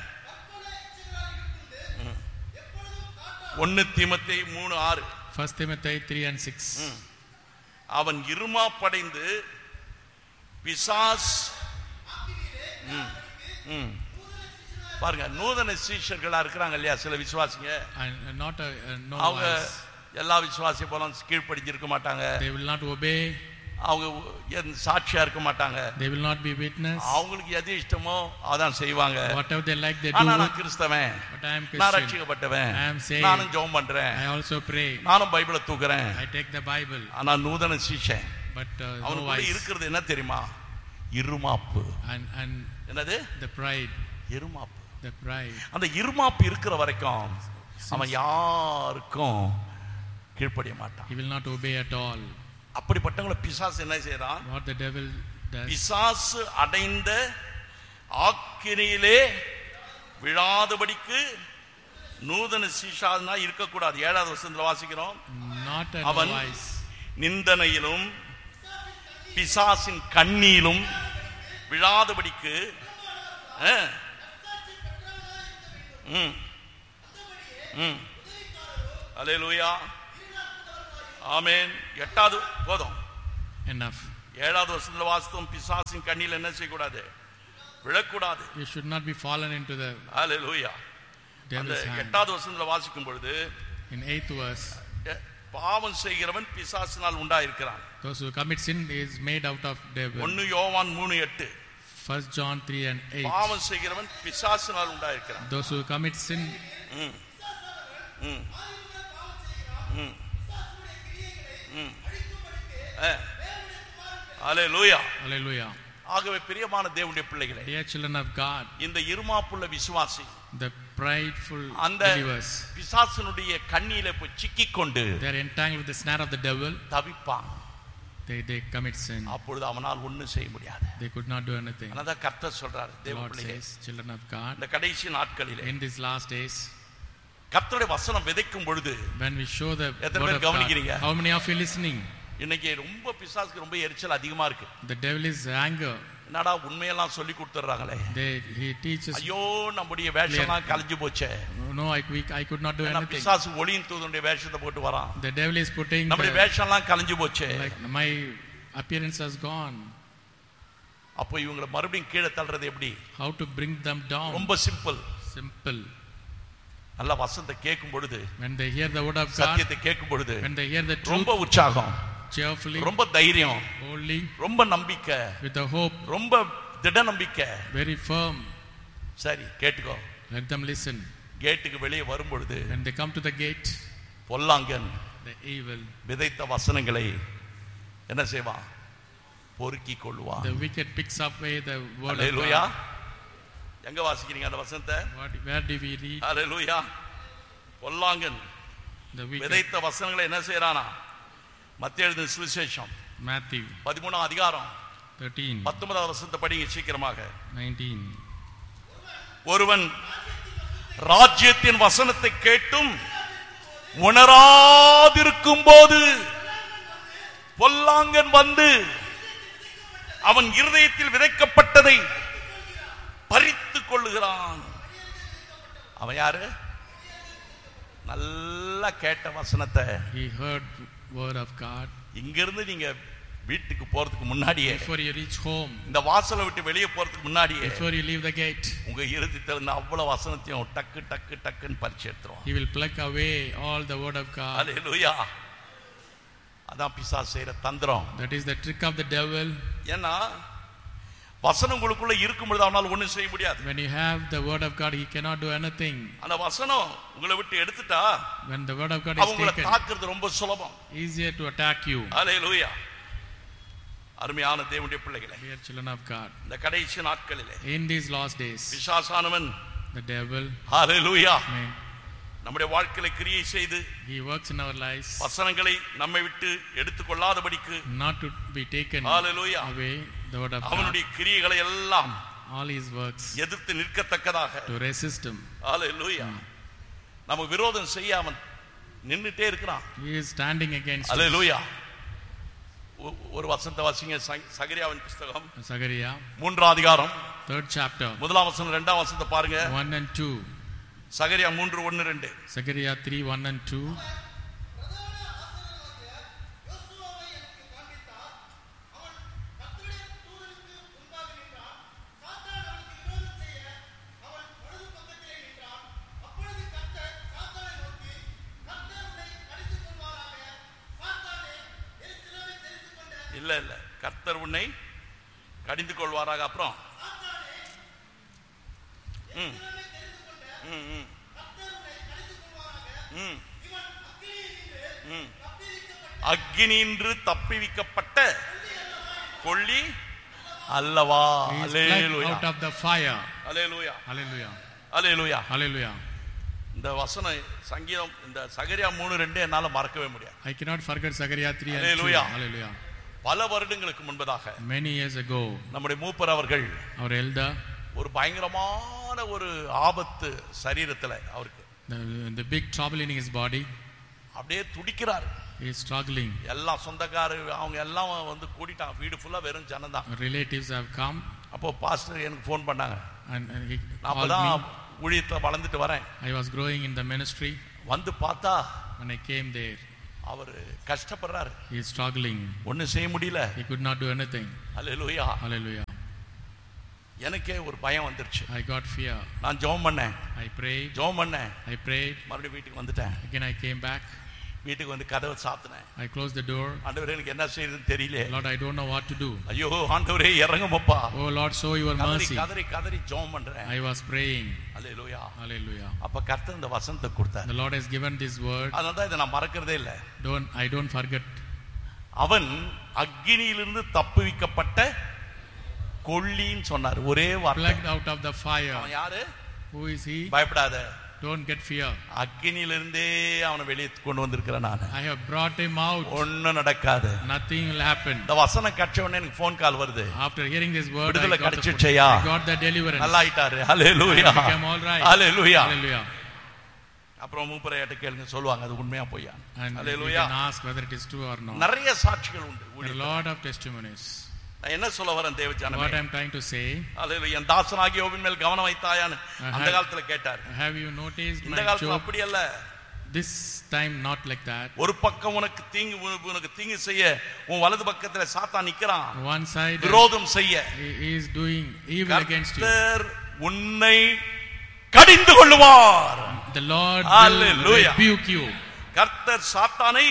ம். ஒன்னு திமத்தை மூணு ஆறு First Timothy 3 and 6. அவன் இருமா படைந்து பிசாஸ் ம், ம். பாருங்க நூதன சீஷர்களா இருக்கிறாங்க இல்லையா சில விசுவாசிங்க And uh, not a, uh, no அவங்க wise. எல்லா விசுவாசி போல கீழ்ப்படிஞ்சிருக்க மாட்டாங்க They will not obey. அவங்க எந்த சாட்சியா இருக்க மாட்டாங்க They will not be witness. அவங்களுக்கு எது இஷ்டமோ அதான் செய்வாங்க Whatever they like, they ஆனா do. நான் கிறிஸ்தவன் But I am நான் Christian. ரட்சிக்கப்பட்டவன் I am saved. நானும் ஜெபம் பண்றேன் I also pray. நானும் பைபிளை தூக்குறேன் I take the Bible. ஆனா நூதன சீஷன் But uh, no அவனுக்குள்ள wise. இருக்கிறது என்ன தெரியுமா இருமாப்பு And, and என்னது the pride. இருமாப்பு The pride. அந்த இருமாப்பு இருக்கிற வரைக்கும் அவன் யாருக்கும் கீழ்ப்படிய மாட்டான் He will not obey at all. அப்படிப்பட்டவங்களை பிசாசு என்ன செய்யறான் What the devil does. பிசாசு அடைந்த ஆக்கினியிலே விழாதபடிக்கு நூதன சீஷாதுனா இருக்கக்கூடாது ஏழாவது வருஷத்துல வாசிக்கிறோம் Not a அவன் no wise. நிந்தனையிலும் பிசாசின் கண்ணியிலும் விழாதபடிக்கு அஹ், ம், ம். அல்லேலூயா ஆமென் எட்டாவது போதும் Enough. ஏழாவது வருஷத்துல வாஸ்தவம் பிசாசின் கண்ணியில் என்ன செய்யக்கூடாது விழக்கூடாது You should not be fallen into the ஹalleluya அந்த devil's hand. எட்டாவது வருஷத்துல வாசிக்கும் பொழுது In eighth verse, எ- பாவம் செய்கிறவன் பிசாசினால் உண்டாயிருக்கிறான் those who commit sin is made out of devil. ஒன்னு யோவான் மூணு எட்டு First John 3 and 8. பாவம் செய்கிறவன் பிசாசினால் உண்டாயிருக்கிறான் Those who commit sin, ம். ம். ம். ம். ஆ. ஹalleluya hallelujah. ஆகவே பிரியமான தேவனுடைய பிள்ளைகளே Dear children of God, இந்த இருமாப்புள்ள விசுவாசி the prideful அந்த believers, பிசாசனுடைய கண்ணியில போய் சிக்கிக் கொண்டு they are entangled with the snare of the devil. தவிப்பான் They, they commit sin. அப்பொழுது அவனால் ஒண்ணும் செய்ய முடியாது They could not do anything. அதான் கர்த்தர் சொல்றாரு The தேவ Lord பிள்ளைகளே says, children of God, இந்த கடைசி நாட்களிலே in these last days, கர்த்தருடைய வசனம் விதைக்கும் பொழுது when we show the எத்தனை word பேர் of God, கவனிக்கிறீங்க? how many of you listening? இன்னைக்கு ரொம்ப பிசாசுக்கு ரொம்ப எரிச்சல் அதிகமா இருக்கு The devil is anger. என்னடா உண்மையெல்லாம் சொல்லி கொடுத்துறாங்களே They, he teaches, ஐயோ நம்முடைய வேஷம்லாம் கலைஞ்சு போச்சே no, I, we, I could not do ஏன்னா anything. பிசாசு ஒளியின் தூதனுடைய வேஷத்தை போட்டு வரான் The devil is putting, நம்முடைய the, வேஷம்லாம் கலைஞ்சு போச்சே like, my appearance has gone. அப்போ இவங்களை மறுபடியும் கீழே தள்ளுறது எப்படி How to bring them down? ரொம்ப சிம்பிள் Simple. நல்ல வசனத்தை கேட்கும் பொழுது When they hear the word of God, சத்தியத்தை கேட்கும் பொழுது when they hear the truth ரொம்ப உற்சாகம் cheerfully, ரொம்ப தைரியம் boldly, ரொம்ப நம்பிக்கை with a hope, ரொம்ப திட நம்பிக்கை very firm, சரி கேட்டுக்கோ let them listen. கேட்டுக்கு வெளியே வரும் பொழுது When they come to the gate, பொல்லாங்கன் the evil, விதைத்த வசனங்களை என்ன செய்வான் பொறுக்கி கொள்வான் the wicked picks up away the word of hallelujah God. எங்க வாசிக்கிறீங்க அந்த வசனத்தை What, where do we read? Hallelujah பொல்லாங்கன் The wicked. விதைத்த வசனங்களை என்ன செய்யறானா மத்திய எழுதின சுவிசேஷம் Matthew பதிமூணாம் அதிகாரம் 13, பத்தொன்பதாவது வசனத்தை படிங்க சீக்கிரமாக 19. ஒருவன் ராஜ்யத்தின் வசனத்தை கேட்டும் உணராதிருக்கும் போது பொல்லாங்கன் வந்து அவன் இருதயத்தில் விதைக்கப்பட்டதை பறித்து கொள்ளுகிறான் அவன் யாரு நல்லா கேட்ட வசனத்தை He heard word of God. இங்கிருந்து நீங்க வீட்டுக்கு போறதுக்கு முன்னாடியே Before you reach home, இந்த வாசலை விட்டு வெளியே போறதுக்கு முன்னாடியே before you leave the gate, உங்க இறுதியில் இருந்த அவ்வளவு வசனத்தையும் டக்கு டக்கு டக்குன்னு பறிச்சு எடுத்துருவான் He will pluck away all the word of God. அல்லேலூயா அதான் பிசாசு செய்யற தந்திரம் That is the trick of the devil. ஏன்னா வசனம் உங்களுக்குள்ள இருக்கும் பொழுது அவனால் ஒண்ணும் செய்ய முடியாது When you have the word of God, He cannot do anything. அந்த வசனம் உங்களை விட்டு எடுத்துட்டா When the word of God is அவங்கள taken, தாக்குறது ரொம்ப சுலபம் easier to attack you. அல்லேலூயா அருமையான தேவனுடைய பிள்ளைகளே Dear children of God, இந்த கடைசி நாட்களிலே in these last days, பிசாசானவன் the devil, hallelujah I mean, நம்முடைய வாழ்க்கையில கிரியை செய்து he works in our lives வசனங்களை நம்மை விட்டு எடுத்துக்கொள்ளாதபடிக்கு not to be taken Hallelujah. away the word of God. அவனுடைய கிரியைகளை எல்லாம் All his works எதிர்த்து நிற்கத்தக்கதாக to resist him. அல்லேலூயா நம்ம விரோதம் செய்ய அவன் நின்னுட்டே இருக்கிறான் He is standing against us. அல்லேலூயா ஒ- ஒரு வசந்த வாசிங்க சக- சகரியாவின் புஸ்தகம் Zachariah, மூன்றாம் அதிகாரம் third chapter, முதலாம் வசனம் ரெண்டாம் வசனத்தை பாருங்க 1 and 2. சகரியா மூன்று ஒன்னு ரெண்டு Zechariah 3, 1 and 2. இல்ல இல்ல கர்த்தர் உன்னை கடிந்து கொள்வாராக அப்புறம் ம். ம், ம். ம். ம். அக்கினின்று தப்பிவிக்கப்பட்ட கொள்ளி அல்லவா He is plucked hallelujah out of the fire. Hallelujah Hallelujah. Hallelujah Hallelujah. இந்த வசனம் சங்கீதம் இந்த சகரியா மூணு ரெண்டு என்னால மறக்கவே முடியாது I cannot forget Zechariah 3 and 2. Hallelujah. Hallelujah. பல வருடங்களுக்கு முன்பதாக Many years ago, நம்முடைய மூப்பர் அவர்கள் our elder, ஒரு பயங்கரமான ஒரு ஆபத்து சரீரத்துல அவருக்கு the, the big trouble in his body, அப்படியே துடிக்கிறார் he is struggling. எல்லாம் சொந்தக்காரு அவங்க எல்லாம் வந்து கூட்டிட்டாங்க வீடு ஃபுல்லா வெறும் ஜனம்தான் Relatives have come அப்போ பாஸ்டர் எனக்கு ஃபோன் பண்ணாங்க and, and he நான் called அப்பதான் me. ஊழியத்தை வளர்ந்துட்டு வரேன் I was growing in the ministry வந்து பார்த்தா when I came there. அவர் கஷ்டப்படுறாரு He is struggling. ஒண்ணும் செய்ய முடியல He could not do anything. Hallelujah Hallelujah. எனக்கே ஒரு பயம் வந்துருச்சு I got fear. நான் ஜெபம் பண்ணேன் I prayed. ஜெபம் பண்ணேன் I prayed. மறுபடியும் வீட்டுக்கு வந்துட்டேன் Again, I came back. வீட்டுக்கு வந்து கதவை சாத்தினேன் I closed the door. ஆண்டவரே எனக்கு என்ன செய்யறதுன்னு தெரியல Lord, I don't know what to do. ஐயோ ஆண்டவரே இறங்குமப்பா Oh Lord, show your கதறி mercy. கதறி கதறி ஜெபம் பண்றேன் I was praying. Hallelujah Hallelujah. அப்ப கர்த்தர் இந்த வசனத்தை கொடுத்தார் The Lord has given this word. அதனால தான் இதை நான் மறக்கிறதே இல்லை Don't I don't forget. அவன் அக்கினியிலிருந்து தப்புவிக்கப்பட்ட கொள்ளின்னு சொன்னார் ஒரே வார்த்தை Plucked out of the fire. அவன் யாரு Who is he? பயப்படாத Don't get fear. அக்கினியிலிருந்தே அவனை வெளியே கொண்டு வந்திருக்கிறேன் நான் I have brought him out. ஒண்ணும் நடக்காது Nothing will happen. இந்த வசனம் கட்ச உடனே எனக்கு ஃபோன் கால் வருது After hearing this word, I விடுதலை got, the, கிடைச்சிடுச்சையா? I got the deliverance. நல்லா ஆயிட்டாரு ஹalleluya I became all right. Hallelujah Hallelujah. அப்புறம் மூப்பரையாட்ட கேளுங்க சொல்லுவாங்க அது உண்மையா பொய்யா And you hallelujah can ask whether it is true or not. நிறைய சாட்சிகள் உண்டு There are a lot of testimonies. நான் என்ன சொல்ல வரேன் தேவ What ஜனமே I'm trying to say, ஹalleluya என் தாசனாகிய யோபின் மேல் கவனம் வைத்தாயான்னு அந்த காலத்துல கேட்டார் have you noticed இந்த my காலத்துல job? அப்படி அல்ல This time not like that. ஒரு பக்கம் உனக்கு தீங்கு உனக்கு- உனக்கு தீங்கு செய்ய உன் வலது பக்கத்துல சாத்தான் நிக்கிறான் One side விரோதம் செய்ய he is doing evil against you. கர்த்தர் உன்னை கடிந்து கொள்ளுவார் The Lord will Hallelujah. rebuke you. கர்த்தர் சாத்தானை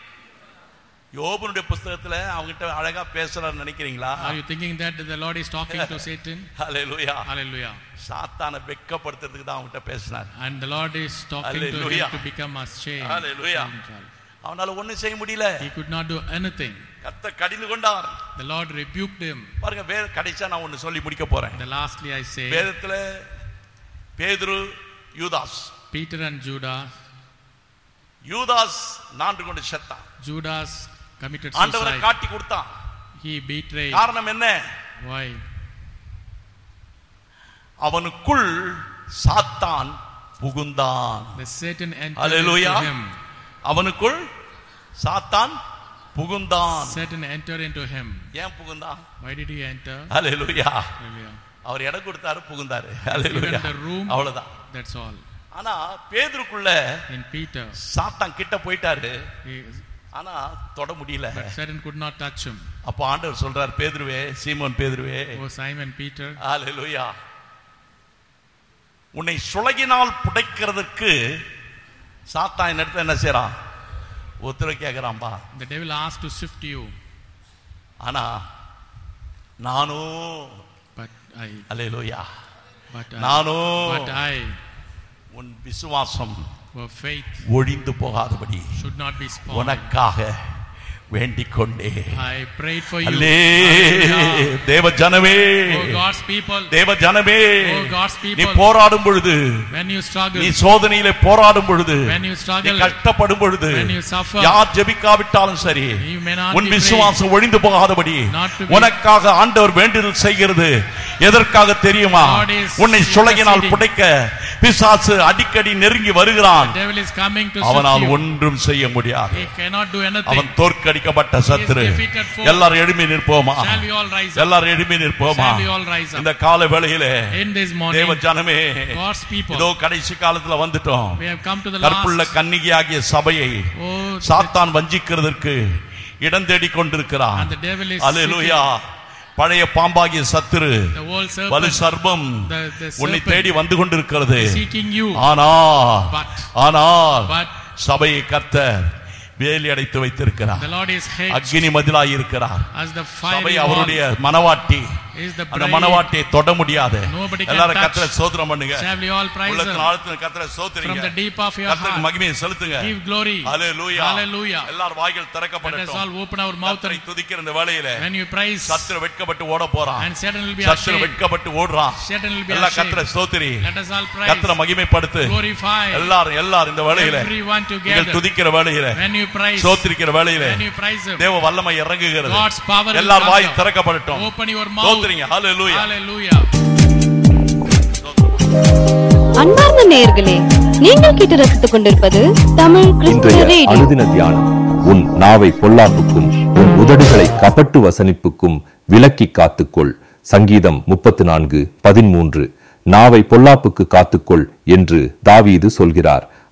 யோபனுடைய புஸ்தகத்துல அவங்கிட்ட அழகா பேசுறாரு நினைக்கிறீங்களா Are you thinking that the Lord is talking to Satan? Hallelujah Hallelujah. சாத்தானை வெட்கப்படுத்துறதுக்கு தான் அவங்கிட்ட பேசினார் And the Lord is talking to Hallelujah. him to become ashamed. Hallelujah. himself. அவனால ஒண்ணும் செய்ய முடியல He could not do anything. கர்த்தர் கடிந்து கொண்டார் The Lord rebuked him. பாருங்க வேற கடைசியா நான் ஒண்ணு சொல்லி முடிக்க போறேன் The lastly I say, வேதத்துல பேதுரு யூதாஸ் Peter and Judas, யூதாஸ் நான்கு கொண்டு செத்தான் Judas committed ஆண்டவரை suicide. காட்டி கொடுத்தான் He betrayed. காரணம் என்ன Why? அவனுக்குள் சாத்தான் புகுந்தான் The Satan entered Hallelujah. into him. அவனுக்குள் சாத்தான் புகுந்தான் Satan entered into him. ஏன் புகுந்தான் Why did he enter? Hallelujah Hallelujah. அவர் இடம் கொடுத்தாரு புகுந்தாரு Given ஹalleluya the room. அவ்வளவுதான் That's all. ஆனா பேதுருக்குள்ள In Peter, சாத்தான் கிட்ட போயிட்டாரு he, ஆனா தொட முடியல but Satan could not touch him. அப்போ ஆண்டவர் சொல்றார் பேதுருவே சீமோன் பேதுருவே Oh Simon Peter, ஹalleluya உன்னை சுலகினால் புடைக்கிறதுக்கு சாத்தான் இந்த இடத்துல என்ன செய்றான் உத்தரவு கேட்கிறான்பா the devil asked to sift you, ஆனா நானும் but I, hallelujah but I, நானும் but I, உன் விசுவாசம் for faith ஒழிந்து போகாதபடி should not be spoiled. உனக்காக வேண்டிக் கொண்டே I prayed for you. அல்லே Hallelujah. தேவ ஜனமே Oh God's people, தேவ ஜனமே Oh, God's people. நீ போராடும் பொழுது when you struggle, நீ சோதனையிலே போராடும் பொழுது when you நீ struggle, கஷ்டப்படும் பொழுது when you suffer, யார் ஜெபிக்காவிட்டாலும் சரி you may not உன் be விசுவாசம் ஒழிந்து போகாதபடி Not to be- உனக்காக ஆண்டவர் வேண்டுதல் செய்கிறது எதற்காக தெரியுமா God is உன்னை சுலகினால் interceding. புடைக்க பிசாசு அடிக்கடி நெருங்கி வருகிறான் The devil is coming to அவனால் sift you. ஒன்றும் செய்ய முடியாது He cannot do anything. அவன் தோற்கடிக்கப்பட்ட சத்துரு He is defeated foe. எல்லாரும் எழுப்பி நிற்போமா Shall we all rise up? எல்லாரும் எழுப்பி நிற்போமா Shall we all rise up? இந்த கால வேளையிலே In this தேவ morning, ஜனமே God's people, இதோ கடைசி காலத்துல வந்துட்டோம் we have come to the கற்புள்ள last. கன்னிகையாகிய சபையை Oh, சாத்தான் வஞ்சிக்கிறதற்கு இடம் தேடி கொண்டிருக்கிறான் and the devil is அல்லேலூயா பழைய பாம்பாகிய சத்துரு seeking the old வலு serpent, சர்பம் the, the உன்னை serpent தேடி வந்து கொண்டிருக்கிறது seeking you. ஆனா But, ஆனால் but சபையை கர்த்தர் வேலி அடைத்து வைத்திருக்கிறார் the Lord is hedged அக்னி மதிலாய் இருக்கிறார் as the சபை fiery wall அவருடைய மனவாட்டி is the அந்த bride. மனவாட்டியை தொட முடியாது Nobody can எல்லாரும் touch. கர்த்தரை சோதனம் பண்ணுங்க Shall we all praise உள்ளத்தின் Him? ஆழத்தின் கர்த்தரை From சோதரிங்க the deep of your கர்த்தருக்கு heart, மகிமையை செலுத்துங்க give glory. ஹalleluya Hallelujah. எல்லார் வாய்கள் Let us திறக்கப்படட்டும் all open our mouth கர்த்தரை and துதிக்கிற இந்த வேளையில when you praise, சத்துரு வெட்கப்பட்டு ஓட போறான் and Satan will be சத்துரு ashamed. வெட்கப்பட்டு ஓடுறான் Satan will be எல்லா கர்த்தரை ashamed. ஸ்தோத்திரி Let us all கர்த்தரை praise, மகிமைப்படுத்து glorify எல்லாரும் எல்லாரும் இந்த வேளையில everyone நீங்கள் together. துதிக்கிற வேளையில When you praise, ஸ்தோத்திரிக்கிற வேளையில when you praise Him, தேவ வல்லமை இறங்குகிறது God's power will எல்லார் come why down. திறக்கப்படட்டும் Open your mouth. ஸ்தோத்திரிங்க hallelujah Hallelujah. அன்பார்ந்த நேயர்களே நீங்கள் கேட்டு ரசித்துக் கொண்டிருப்பது தமிழ் கிறிஸ்துவ இன்றைய ரேடியோ அனுதின தியானம் உன் நாவை பொல்லாப்புக்கும் உன் உதடுகளை கபட்டு வசனிப்புக்கும் விலக்கி காத்துக்கொள் சங்கீதம் முப்பத்து நான்கு பதிமூன்று நாவை பொல்லாப்புக்கு காத்துக்கொள் என்று தாவீது சொல்கிறார்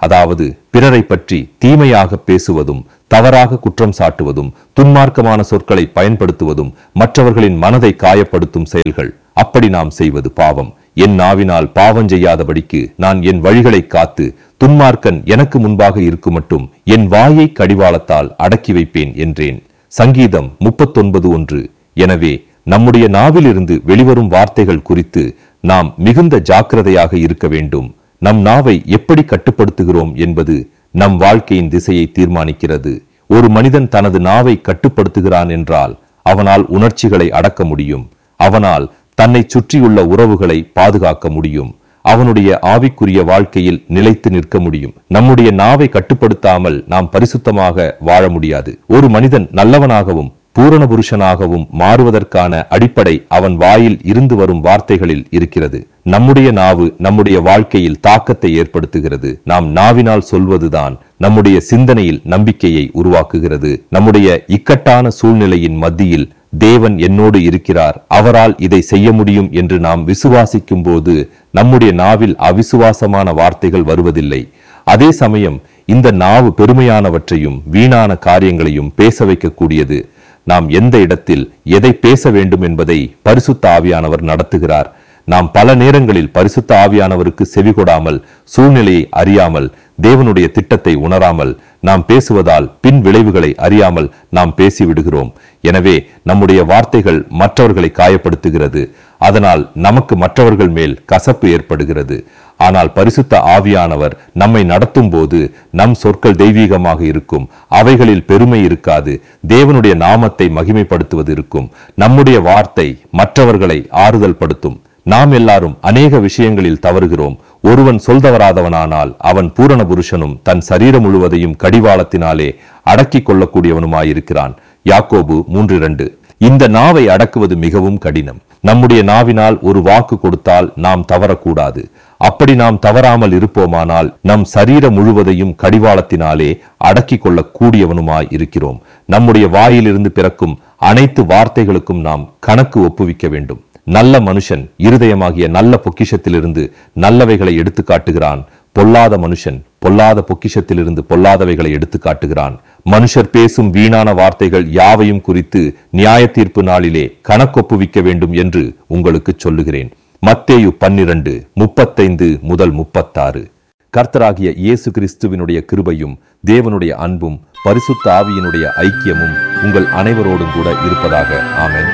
அதாவது பிறரை பற்றி தீமையாக பேசுவதும் தவறாக குற்றம் சாட்டுவதும் துன்மார்க்கமான சொற்களை பயன்படுத்துவதும் மற்றவர்களின் மனதை காயப்படுத்தும் செயல்கள் அப்படி நாம் செய்வது பாவம் என் நாவினால் பாவம் செய்யாதபடிக்கு நான் என் வழிகளை காத்து துன்மார்க்கன் எனக்கு முன்பாக இருக்கும் மட்டும் என் வாயை கடிவாளத்தால் அடக்கி வைப்பேன் என்றேன் சங்கீதம் முப்பத்தொன்பது ஒன்று எனவே நம்முடைய நாவிலிருந்து வெளிவரும் வார்த்தைகள் குறித்து நாம் மிகுந்த ஜாக்கிரதையாக இருக்க வேண்டும் நம் நாவை எப்படி கட்டுப்படுத்துகிறோம் என்பது நம் வாழ்க்கையின் திசையை தீர்மானிக்கிறது ஒரு மனிதன் தனது நாவை கட்டுப்படுத்துகிறான் என்றால் அவனால் உணர்ச்சிகளை அடக்க முடியும் அவனால் தன்னை சுற்றியுள்ள உறவுகளை பாதுகாக்க முடியும் அவனுடைய ஆவிக்குரிய வாழ்க்கையில் நிலைத்து நிற்க முடியும் நம்முடைய நாவை கட்டுப்படுத்தாமல் நாம் பரிசுத்தமாக வாழ முடியாது ஒரு மனிதன் நல்லவனாகவும் பூரண புருஷனாகவும் மாறுவதற்கான அடிப்படை அவன் வாயில் இருந்து வரும் வார்த்தைகளில் இருக்கிறது நம்முடைய நாவு நம்முடைய வாழ்க்கையில் தாக்கத்தை ஏற்படுத்துகிறது நாம் நாவினால் சொல்வதுதான் நம்முடைய சிந்தனையில் நம்பிக்கையை உருவாக்குகிறது நம்முடைய இக்கட்டான சூழ்நிலையின் மத்தியில் தேவன் என்னோடு இருக்கிறார் அவரால் இதை செய்ய முடியும் என்று நாம் விசுவாசிக்கும் போது நம்முடைய நாவில் அவிசுவாசமான வார்த்தைகள் வருவதில்லை அதே சமயம் இந்த நாவு பெருமையானவற்றையும் வீணான காரியங்களையும் பேச வைக்கக்கூடியது நாம் எந்த இடத்தில் எதை பேச வேண்டும் என்பதை பரிசுத்த ஆவியானவர் நடத்துகிறார் நாம் பல நேரங்களில் பரிசுத்த ஆவியானவருக்கு செவிகொடாமல் சூழ்நிலையை அறியாமல் தேவனுடைய திட்டத்தை உணராமல் நாம் பேசுவதால் பின் விளைவுகளை அறியாமல் நாம் பேசிவிடுகிறோம் எனவே நம்முடைய வார்த்தைகள் மற்றவர்களை காயப்படுத்துகிறது அதனால் நமக்கு மற்றவர்கள் மேல் கசப்பு ஏற்படுகிறது ஆனால் பரிசுத்த ஆவியானவர் நம்மை நடத்தும் போது நம் சொற்கள் தெய்வீகமாக இருக்கும் அவைகளில் பெருமை இருக்காது தேவனுடைய நாமத்தை மகிமைப்படுத்துவது இருக்கும் நம்முடைய வார்த்தை மற்றவர்களை ஆறுதல் படுத்தும் நாம் எல்லாரும் அநேக விஷயங்களில் தவறுகிறோம் ஒருவன் சொல்தவராதவனானால் அவன் பூரண புருஷனும் தன் சரீரம் முழுவதையும் கடிவாளத்தினாலே அடக்கிக் கொள்ளக்கூடியவனுமாயிருக்கிறான் யாக்கோபு மூன்று இரண்டு இந்த நாவை அடக்குவது மிகவும் கடினம் நம்முடைய நாவினால் ஒரு வாக்கு கொடுத்தால் நாம் தவறக்கூடாது அப்படி நாம் தவறாமல் இருப்போமானால் நம் சரீரம் முழுவதையும் கடிவாளத்தினாலே அடக்கிக் கொள்ளக் கூடியவனுமாய் இருக்கிறோம் நம்முடைய வாயிலிருந்து பிறக்கும் அனைத்து வார்த்தைகளுக்கும் நாம் கணக்கு ஒப்புவிக்க வேண்டும் நல்ல மனுஷன் இருதயமாகிய நல்ல பொக்கிஷத்திலிருந்து நல்லவைகளை எடுத்து காட்டுகிறான் பொல்லாத மனுஷன் பொல்லாத பொக்கிஷத்திலிருந்து பொல்லாதவைகளை எடுத்து காட்டுகிறான் மனுஷர் பேசும் வீணான வார்த்தைகள் யாவையும் குறித்து நியாய தீர்ப்பு நாளிலே கணக்கொப்புவிக்க வேண்டும் என்று உங்களுக்கு சொல்லுகிறேன் மத்தேயு பன்னிரண்டு முப்பத்தைந்து முதல் முப்பத்தாறு கர்த்தராகிய இயேசு கிறிஸ்துவினுடைய கிருபையும் தேவனுடைய அன்பும் பரிசுத்த ஆவியினுடைய ஐக்கியமும் உங்கள் அனைவரோடும் கூட இருப்பதாக ஆமென்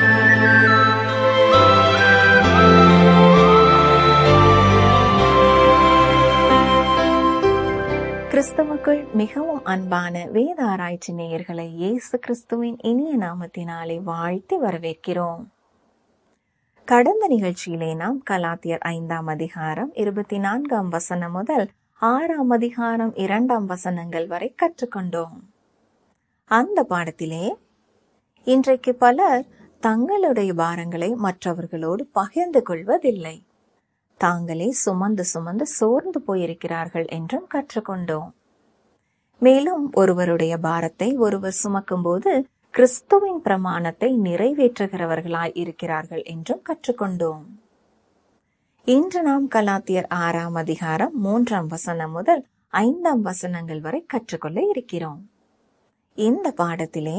கிறிஸ்தவுக்குள் மிகவும் அன்பான வேத ஆராய்ச்சி நேயர்களை இயேசு கிறிஸ்துவின் இனிய நாமத்தினாலே வாழ்த்தி வரவேற்கிறோம் கடந்த நிகழ்ச்சியிலே நாம் கலாத்தியர் ஐந்தாம் அதிகாரம் இருபத்தி நான்காம் வசனம் முதல் ஆறாம் அதிகாரம் இரண்டாம் வசனங்கள் வரை கற்றுக்கொண்டோம் அந்த பாடத்திலே இன்றைக்கு பலர் தங்களுடைய பாரங்களை மற்றவர்களோடு பகிர்ந்து கொள்வதில்லை தாங்களே சுமந்து சுமந்து சோர்ந்து போயிருக்கிறார்கள் என்றும் கற்றுக்கொண்டோம் மேலும் ஒருவருடைய பாரத்தை ஒருவர் சுமக்கும்போது கிறிஸ்துவின் பிரமாணத்தை நிறைவேற்றுகிறவர்களாய் இருக்கிறார்கள் என்றும் கற்றுக்கொண்டோம் இன்று நாம் கலாத்தியர் ஆறாம் அதிகாரம் மூன்றாம் வசனம் முதல் ஐந்தாம் வசனங்கள் வரை கற்றுக்கொள்ள இருக்கிறோம் இந்த பாடத்திலே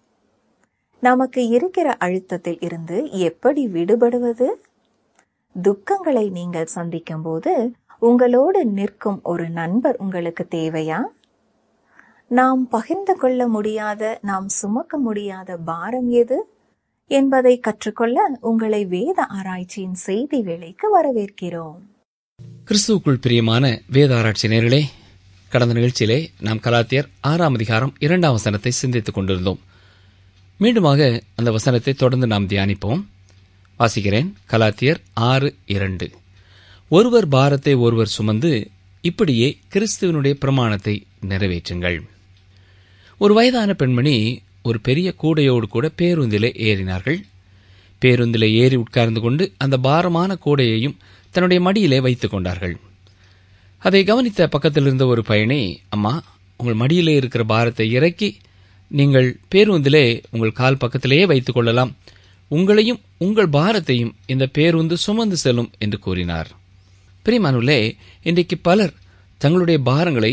நமக்கு இருக்கிற அழுத்தத்தில் இருந்து எப்படி விடுபடுவது துக்கங்களை நீங்கள் சந்திக்கும் போது உங்களோடு நிற்கும் ஒரு நண்பர் உங்களுக்கு தேவையா நாம் பகிர்ந்து கொள்ள முடியாத நாம் சுமக்க முடியாத பாரம் எது என்பதை கற்றுக்கொள்ள உங்களை வேத ஆராய்ச்சியின் செய்தி வேளைக்கு வரவேற்கிறோம் கிறிஸ்துவுக்குள் பிரியமான வேத ஆராய்ச்சி நேர்களே கடந்த நிகழ்ச்சியிலே நாம் கலாத்தியர் ஆறாம் அதிகாரம் இரண்டாம் வசனத்தை சிந்தித்துக் கொண்டிருந்தோம் மீண்டுமாக அந்த வசனத்தை தொடர்ந்து நாம் தியானிப்போம் வாசிக்கிறேன் கலாத்தியர் ஆறு இரண்டு ஒருவர் பாரத்தை ஒருவர் சுமந்து இப்படியே கிறிஸ்துவனுடைய பிரமாணத்தை நிறைவேற்றுங்கள் ஒரு வயதான பெண்மணி ஒரு பெரிய கூடையோடு கூட பேருந்திலே ஏறினார்கள் பேருந்திலே ஏறி உட்கார்ந்து கொண்டு அந்த பாரமான கூடையையும் தன்னுடைய மடியிலே வைத்துக் கொண்டார்கள் அதை கவனித்த பக்கத்தில் இருந்த ஒரு பயணி அம்மா உங்கள் மடியிலே இருக்கிற பாரத்தை இறக்கி நீங்கள் பேருந்திலே உங்கள் கால் பக்கத்திலேயே வைத்துக் கொள்ளலாம் உங்களையும் உங்கள் பாரத்தையும் இந்த பேருந்து சுமந்து செல்லும் என்று கூறினார் பிரிமானுலே இன்றைக்கு பலர் தங்களுடைய பாரங்களை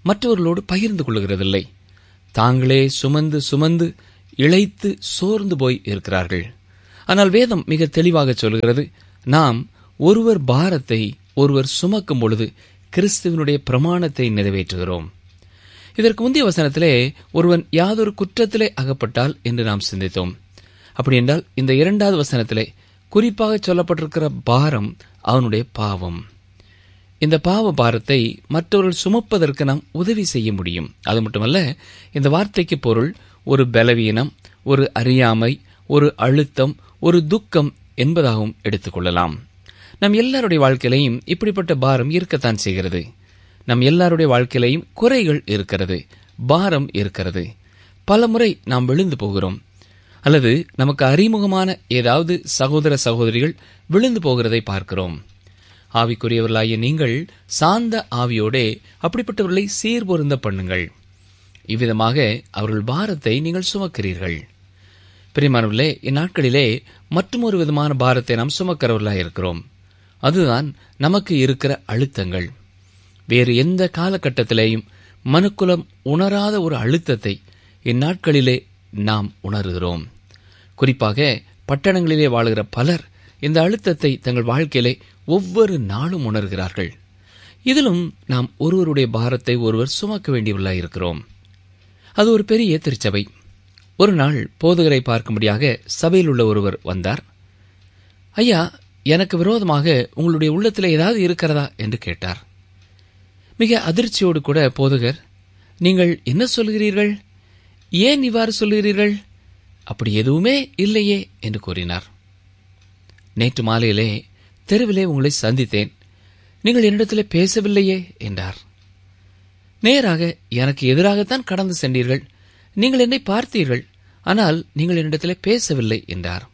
மற்றவர்களோடு பகிர்ந்து கொள்கிறதில்லை தாங்களே சுமந்து சுமந்து இழைத்து சோர்ந்து போய் இருக்கிறார்கள் ஆனால் வேதம் மிக தெளிவாக சொல்கிறது நாம் ஒருவர் பாரத்தை ஒருவர் சுமக்கும் பொழுது கிறிஸ்துவனுடைய பிரமாணத்தை நிறைவேற்றுகிறோம் இதற்கு முந்தைய வசனத்திலே ஒருவன் யாதொரு குற்றத்திலே அகப்பட்டால் என்று நாம் சிந்தித்தோம் அப்படி என்றால் இந்த இரண்டாவது வசனத்திலே குறிப்பாக சொல்லப்பட்டிருக்கிற பாரம் அவனுடைய பாவம் இந்த பாவ பாரத்தை மற்றவர்கள் சுமப்பதற்கு நாம் உதவி செய்ய முடியும் அது மட்டுமல்ல இந்த வார்த்தைக்கு பொருள் ஒரு பலவீனம் ஒரு அறியாமை ஒரு அழுத்தம் ஒரு துக்கம் என்பதாகவும் எடுத்துக்கொள்ளலாம் நம் எல்லாருடைய வாழ்க்கையிலையும் இப்படிப்பட்ட பாரம் இருக்கத்தான் செய்கிறது நம் எல்லாருடைய வாழ்க்கையிலையும் குறைகள் இருக்கிறது பாரம் இருக்கிறது பலமுறை நாம் விழுந்து போகிறோம் அல்லது நமக்கு அறிமுகமான ஏதாவது சகோதர சகோதரிகள் விழுந்து போகிறதை பார்க்கிறோம் ஆவிக்குரியவர்களாகிய நீங்கள் சாந்த ஆவியோடே அப்படிப்பட்டவர்களை சீர்பொருந்த பண்ணுங்கள் இவ்விதமாக அவர்கள் பாரத்தை நீங்கள் சுமக்கிறீர்கள் பிரியமானவர்களே இந்நாட்களிலே மற்றொரு விதமான பாரத்தை நாம் சுமக்கிறவர்களாக இருக்கிறோம் அதுதான் நமக்கு இருக்கிற அழுத்தங்கள் வேறு எந்த காலகட்டத்திலேயும் மனுக்குலம் உணராத ஒரு அழுத்தத்தை இந்நாட்களிலே நாம் உணர்கிறோம் குறிப்பாக பட்டணங்களிலே வாழுகிற பலர் இந்த அழுத்தத்தை தங்கள் வாழ்க்கையிலே ஒவ்வொரு நாளும் உணர்கிறார்கள் இதிலும் நாம் ஒருவருடைய பாரத்தை ஒருவர் சுமக்க வேண்டியவர்களாக இருக்கிறோம் அது ஒரு பெரிய திருச்சபை ஒரு நாள் போதகரை பார்க்கும்படியாக சபையில் உள்ள ஒருவர் வந்தார் ஐயா எனக்கு விரோதமாக உங்களுடைய உள்ளத்தில் ஏதாவது இருக்கிறதா என்று கேட்டார் மிக அதிர்ச்சியோடு கூட போதகர் நீங்கள் என்ன சொல்கிறீர்கள் ஏன் இவ்வாறு சொல்கிறீர்கள் அப்படி எதுவுமே இல்லையே என்று கூறினார் நேற்று மாலையிலே தெருவிலே உங்களை சந்தித்தேன் நீங்கள் என்னிடத்திலே பேசவில்லையே என்றார் நேராக எனக்கு எதிராகத்தான் கடந்து சென்றீர்கள் நீங்கள் என்னை பார்த்தீர்கள் ஆனால் நீங்கள் என்னிடத்திலே பேசவில்லை என்றார்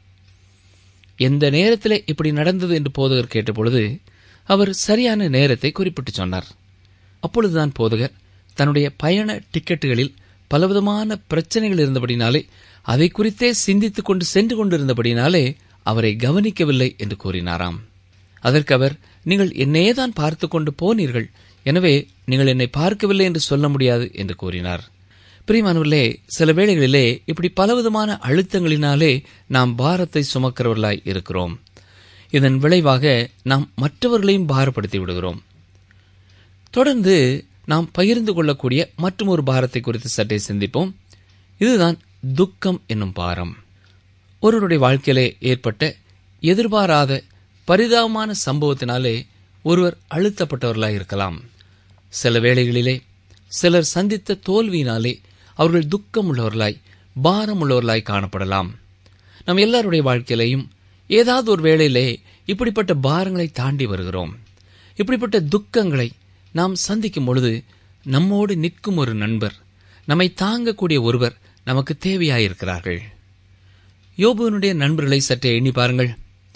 எந்த நேரத்திலே இப்படி நடந்தது என்று போதகர் கேட்டபொழுது அவர் சரியான நேரத்தை குறிப்பிட்டு சொன்னார் அப்பொழுதுதான் போதகர் தன்னுடைய பயண டிக்கெட்டுகளில் பலவிதமான பிரச்சனைகள் இருந்தபடினாலே அதை குறித்தே சிந்தித்துக் கொண்டு சென்று கொண்டிருந்தபடினாலே அவரை கவனிக்கவில்லை என்று கூறினாராம் அதற்கு அவர் நீங்கள் என்னையேதான் பார்த்து கொண்டு போனீர்கள் எனவே நீங்கள் என்னை பார்க்கவில்லை என்று சொல்ல முடியாது என்று கூறினார் பிரிமானவர்களே சில வேளைகளிலே இப்படி பலவிதமான அழுத்தங்களினாலே நாம் பாரத்தை சுமக்கிறவர்களாய் இருக்கிறோம் இதன் விளைவாக நாம் மற்றவர்களையும் பாரப்படுத்தி விடுகிறோம் தொடர்ந்து நாம் பகிர்ந்து கொள்ளக்கூடிய மற்றும் ஒரு பாரத்தை குறித்து சற்றே சிந்திப்போம் இதுதான் துக்கம் என்னும் பாரம் ஒருவருடைய வாழ்க்கையிலே ஏற்பட்ட எதிர்பாராத பரிதாபமான சம்பவத்தினாலே ஒருவர் அழுத்தப்பட்டவர்களாய் இருக்கலாம் சில வேளைகளிலே சிலர் சந்தித்த தோல்வியினாலே அவர்கள் துக்கம் உள்ளவர்களாய் பாரம் உள்ளவர்களாய் காணப்படலாம் நம் எல்லாருடைய வாழ்க்கையிலையும் ஏதாவது ஒரு வேளையிலே இப்படிப்பட்ட பாரங்களை தாண்டி வருகிறோம் இப்படிப்பட்ட துக்கங்களை நாம் சந்திக்கும் பொழுது நம்மோடு நிற்கும் ஒரு நண்பர் நம்மை தாங்கக்கூடிய ஒருவர் நமக்கு தேவையாயிருக்கிறார்கள் யோபுவனுடைய நண்பர்களை சற்றே எண்ணி பாருங்கள்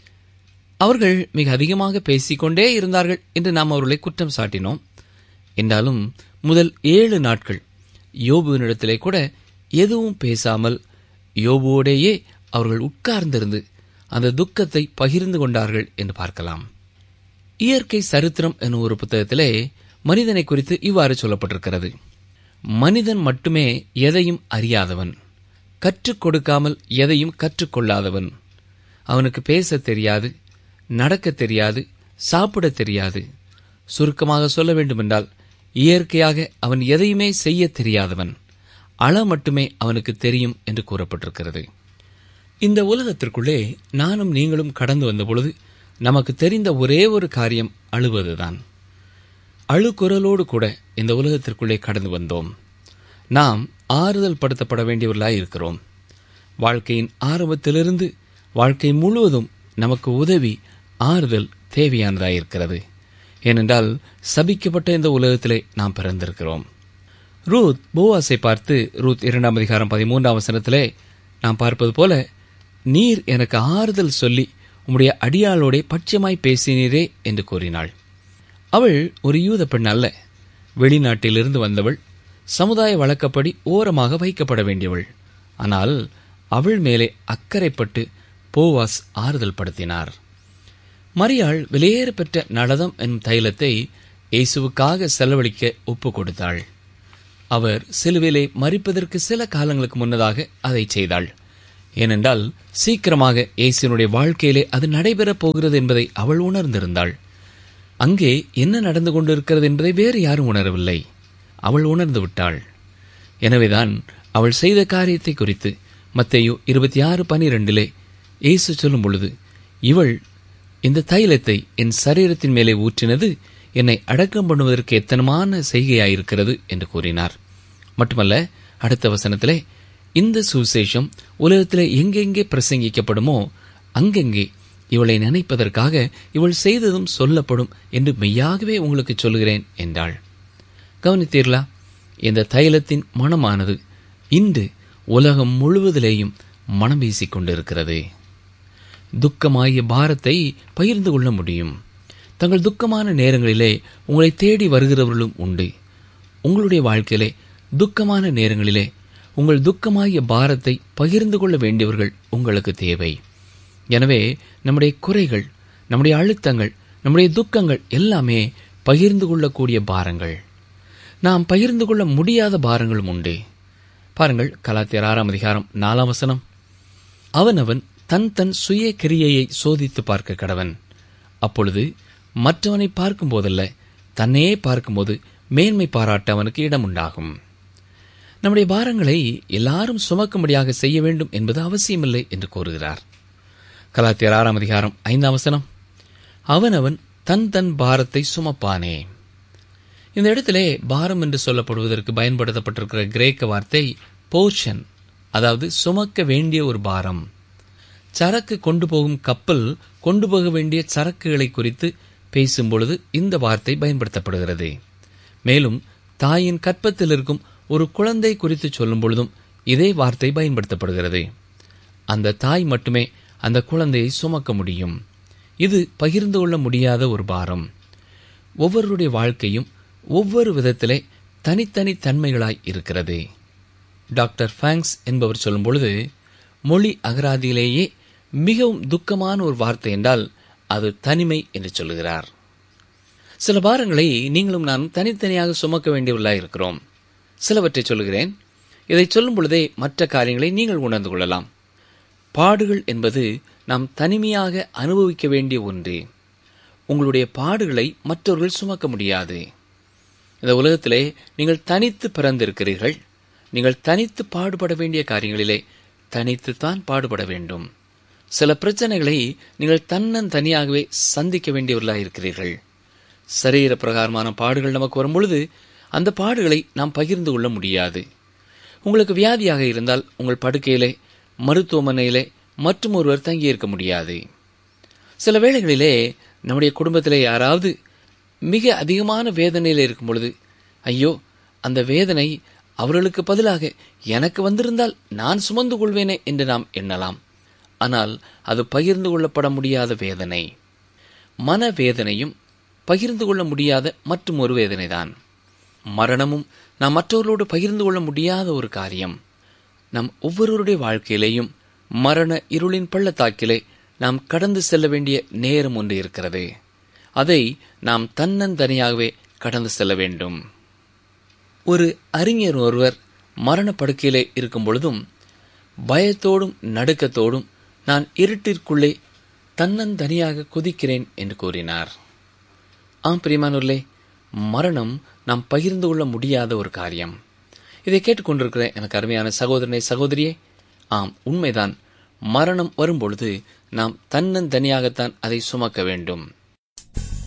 அவர்கள் மிக அதிகமாக பேசிக்கொண்டே இருந்தார்கள் என்று நாம் அவர்களை குற்றம் சாட்டினோம் என்றாலும் முதல் ஏழு நாட்கள் யோபுவினிடத்திலே கூட எதுவும் பேசாமல் யோபுவோடேயே அவர்கள் உட்கார்ந்திருந்து அந்த துக்கத்தை பகிர்ந்து கொண்டார்கள் என்று பார்க்கலாம் இயற்கை சரித்திரம் என்னும் ஒரு புத்தகத்திலே மனிதனை குறித்து இவ்வாறு சொல்லப்பட்டிருக்கிறது மனிதன் மட்டுமே எதையும் அறியாதவன் கற்றுக் கொடுக்காமல் எதையும் கற்றுக்கொள்ளாதவன் அவனுக்கு பேச தெரியாது நடக்க தெரியாது சாப்பிட தெரியாது சுருக்கமாக சொல்ல வேண்டுமென்றால் இயற்கையாக அவன் எதையுமே செய்ய தெரியாதவன் அள மட்டுமே அவனுக்கு தெரியும் என்று கூறப்பட்டிருக்கிறது இந்த உலகத்திற்குள்ளே நானும் நீங்களும் கடந்து வந்தபொழுது நமக்கு தெரிந்த ஒரே ஒரு காரியம் அழுவதுதான் அழுகுரலோடு கூட இந்த உலகத்திற்குள்ளே கடந்து வந்தோம் நாம் ஆறுதல் படுத்தப்பட வேண்டியவர்களாய் இருக்கிறோம் வாழ்க்கையின் ஆரம்பத்திலிருந்து வாழ்க்கை முழுவதும் நமக்கு உதவி ஆறுதல் தேவையானதாயிருக்கிறது ஏனென்றால் சபிக்கப்பட்ட இந்த உலகத்திலே நாம் பிறந்திருக்கிறோம் ரூத் போவாஸை பார்த்து ரூத் இரண்டாம் அதிகாரம் பதிமூன்றாம் வசனத்திலே நாம் பார்ப்பது போல நீர் எனக்கு ஆறுதல் சொல்லி உம்முடைய அடியாளோடே பட்சமாய் பேசினீரே என்று கூறினாள் அவள் ஒரு யூத பெண் அல்ல வெளிநாட்டிலிருந்து வந்தவள் சமுதாய வழக்கப்படி ஓரமாக வைக்கப்பட வேண்டியவள் ஆனால் அவள் மேலே அக்கறைப்பட்டு போவாஸ் ஆறுதல் படுத்தினார் மரியாள் வெளியேற பெற்ற நடதம் என்னும் தைலத்தை இயேசுவுக்காக செலவழிக்க ஒப்பு கொடுத்தாள் அவர் சிலுவிலே மறிப்பதற்கு சில காலங்களுக்கு முன்னதாக அதை செய்தாள் ஏனென்றால் சீக்கிரமாக இயேசுனுடைய வாழ்க்கையிலே அது நடைபெறப் போகிறது என்பதை அவள் உணர்ந்திருந்தாள் அங்கே என்ன நடந்து கொண்டிருக்கிறது என்பதை வேறு யாரும் உணரவில்லை அவள் உணர்ந்து விட்டாள் எனவேதான் அவள் செய்த காரியத்தை குறித்து மத்தேயு இருபத்தி ஆறு பனிரெண்டிலே இயேசு சொல்லும் பொழுது இவள் இந்த தைலத்தை என் சரீரத்தின் மேலே ஊற்றினது என்னை அடக்கம் பண்ணுவதற்கு எத்தனமான செய்கையாயிருக்கிறது என்று கூறினார் மட்டுமல்ல அடுத்த வசனத்திலே இந்த சுவிசேஷம் உலகத்திலே எங்கெங்கே பிரசங்கிக்கப்படுமோ அங்கெங்கே இவளை நினைப்பதற்காக இவள் செய்ததும் சொல்லப்படும் என்று மெய்யாகவே உங்களுக்கு சொல்கிறேன் என்றாள் கவனித்தீர்களா இந்த தைலத்தின் மனமானது இன்று உலகம் முழுவதிலேயும் மனம் வீசிக் கொண்டிருக்கிறது துக்கமாகிய பாரத்தை பகிர்ந்து கொள்ள முடியும் தங்கள் துக்கமான நேரங்களிலே உங்களை தேடி வருகிறவர்களும் உண்டு உங்களுடைய வாழ்க்கையிலே துக்கமான நேரங்களிலே உங்கள் துக்கமாகிய பாரத்தை பகிர்ந்து கொள்ள வேண்டியவர்கள் உங்களுக்கு தேவை எனவே நம்முடைய குறைகள் நம்முடைய அழுத்தங்கள் நம்முடைய துக்கங்கள் எல்லாமே பகிர்ந்து கொள்ளக்கூடிய பாரங்கள் நாம் பகிர்ந்து கொள்ள முடியாத பாரங்களும் உண்டு பாருங்கள் கலாத்தியர் ஆறாம் அதிகாரம் நாலாம் வசனம் அவனவன் தன் தன் சுய கிரியையை சோதித்து பார்க்க கடவன் அப்பொழுது மற்றவனை பார்க்கும் போதல்ல தன்னையே பார்க்கும்போது மேன்மை பாராட்ட அவனுக்கு இடம் உண்டாகும் நம்முடைய பாரங்களை எல்லாரும் சுமக்கும்படியாக செய்ய வேண்டும் என்பது அவசியமில்லை என்று கூறுகிறார் கலாத்தியர் ஆறாம் அதிகாரம் ஐந்தாம் வசனம் அவனவன் தன் தன் பாரத்தை சுமப்பானே இந்த இடத்திலே பாரம் என்று சொல்லப்படுவதற்கு பயன்படுத்தப்பட்டிருக்கிற கிரேக்க வார்த்தை போர்ஷன் அதாவது சுமக்க வேண்டிய ஒரு பாரம் சரக்கு கொண்டு போகும் கப்பல் கொண்டு போக வேண்டிய சரக்குகளை குறித்து பேசும் பொழுது இந்த வார்த்தை பயன்படுத்தப்படுகிறது மேலும் தாயின் கற்பத்தில் இருக்கும் ஒரு குழந்தை குறித்து சொல்லும் பொழுதும் இதே வார்த்தை பயன்படுத்தப்படுகிறது அந்த தாய் மட்டுமே அந்த குழந்தையை சுமக்க முடியும் இது பகிர்ந்து கொள்ள முடியாத ஒரு பாரம் ஒவ்வொருடைய வாழ்க்கையும் ஒவ்வொரு விதத்திலே தனித்தனி தன்மைகளாய் இருக்கிறது டாக்டர் ஃபேங்ஸ் என்பவர் சொல்லும் பொழுது மொழி அகராதியிலேயே மிகவும் துக்கமான ஒரு வார்த்தை என்றால் அது தனிமை என்று சொல்லுகிறார் சில பாரங்களை நீங்களும் நானும் தனித்தனியாக சுமக்க வேண்டியவர்களாக இருக்கிறோம் சிலவற்றை சொல்லுகிறேன் இதை சொல்லும் பொழுதே மற்ற காரியங்களை நீங்கள் உணர்ந்து கொள்ளலாம் பாடுகள் என்பது நாம் தனிமையாக அனுபவிக்க வேண்டிய ஒன்று உங்களுடைய பாடுகளை மற்றவர்கள் சுமக்க முடியாது இந்த உலகத்திலே நீங்கள் தனித்து பிறந்திருக்கிறீர்கள் நீங்கள் தனித்து பாடுபட வேண்டிய காரியங்களிலே தனித்துத்தான் பாடுபட வேண்டும் சில பிரச்சனைகளை நீங்கள் தன்னன் தனியாகவே சந்திக்க வேண்டியவர்களாக இருக்கிறீர்கள் சரீர பிரகாரமான பாடுகள் நமக்கு வரும்பொழுது அந்த பாடுகளை நாம் பகிர்ந்து கொள்ள முடியாது உங்களுக்கு வியாதியாக இருந்தால் உங்கள் படுக்கையிலே மருத்துவமனையிலே மற்றும் ஒருவர் தங்கியிருக்க முடியாது சில வேளைகளிலே நம்முடைய குடும்பத்திலே யாராவது மிக அதிகமான வேதனையில் இருக்கும் பொழுது ஐயோ அந்த வேதனை அவர்களுக்கு பதிலாக எனக்கு வந்திருந்தால் நான் சுமந்து கொள்வேனே என்று நாம் எண்ணலாம் ஆனால் அது பகிர்ந்து கொள்ளப்பட முடியாத வேதனை மன வேதனையும் பகிர்ந்து கொள்ள முடியாத மற்றும் ஒரு வேதனைதான் மரணமும் நாம் மற்றவர்களோடு பகிர்ந்து கொள்ள முடியாத ஒரு காரியம் நம் ஒவ்வொருவருடைய வாழ்க்கையிலேயும் மரண இருளின் பள்ளத்தாக்கிலே நாம் கடந்து செல்ல வேண்டிய நேரம் ஒன்று இருக்கிறது அதை நாம் தன்னந்தனியாகவே கடந்து செல்ல வேண்டும் ஒரு அறிஞர் ஒருவர் மரணப்படுக்கையிலே இருக்கும் பொழுதும் பயத்தோடும் நடுக்கத்தோடும் நான் இருட்டிற்குள்ளே தன்னந்தனியாக குதிக்கிறேன் என்று கூறினார் ஆம் பிரியமானூர்லே மரணம் நாம் பகிர்ந்து கொள்ள முடியாத ஒரு காரியம் இதை கேட்டுக்கொண்டிருக்கிற எனக்கு அருமையான சகோதரனை சகோதரியே ஆம் உண்மைதான் மரணம் வரும்பொழுது நாம் தன்னந்தனியாகத்தான் அதை சுமக்க வேண்டும்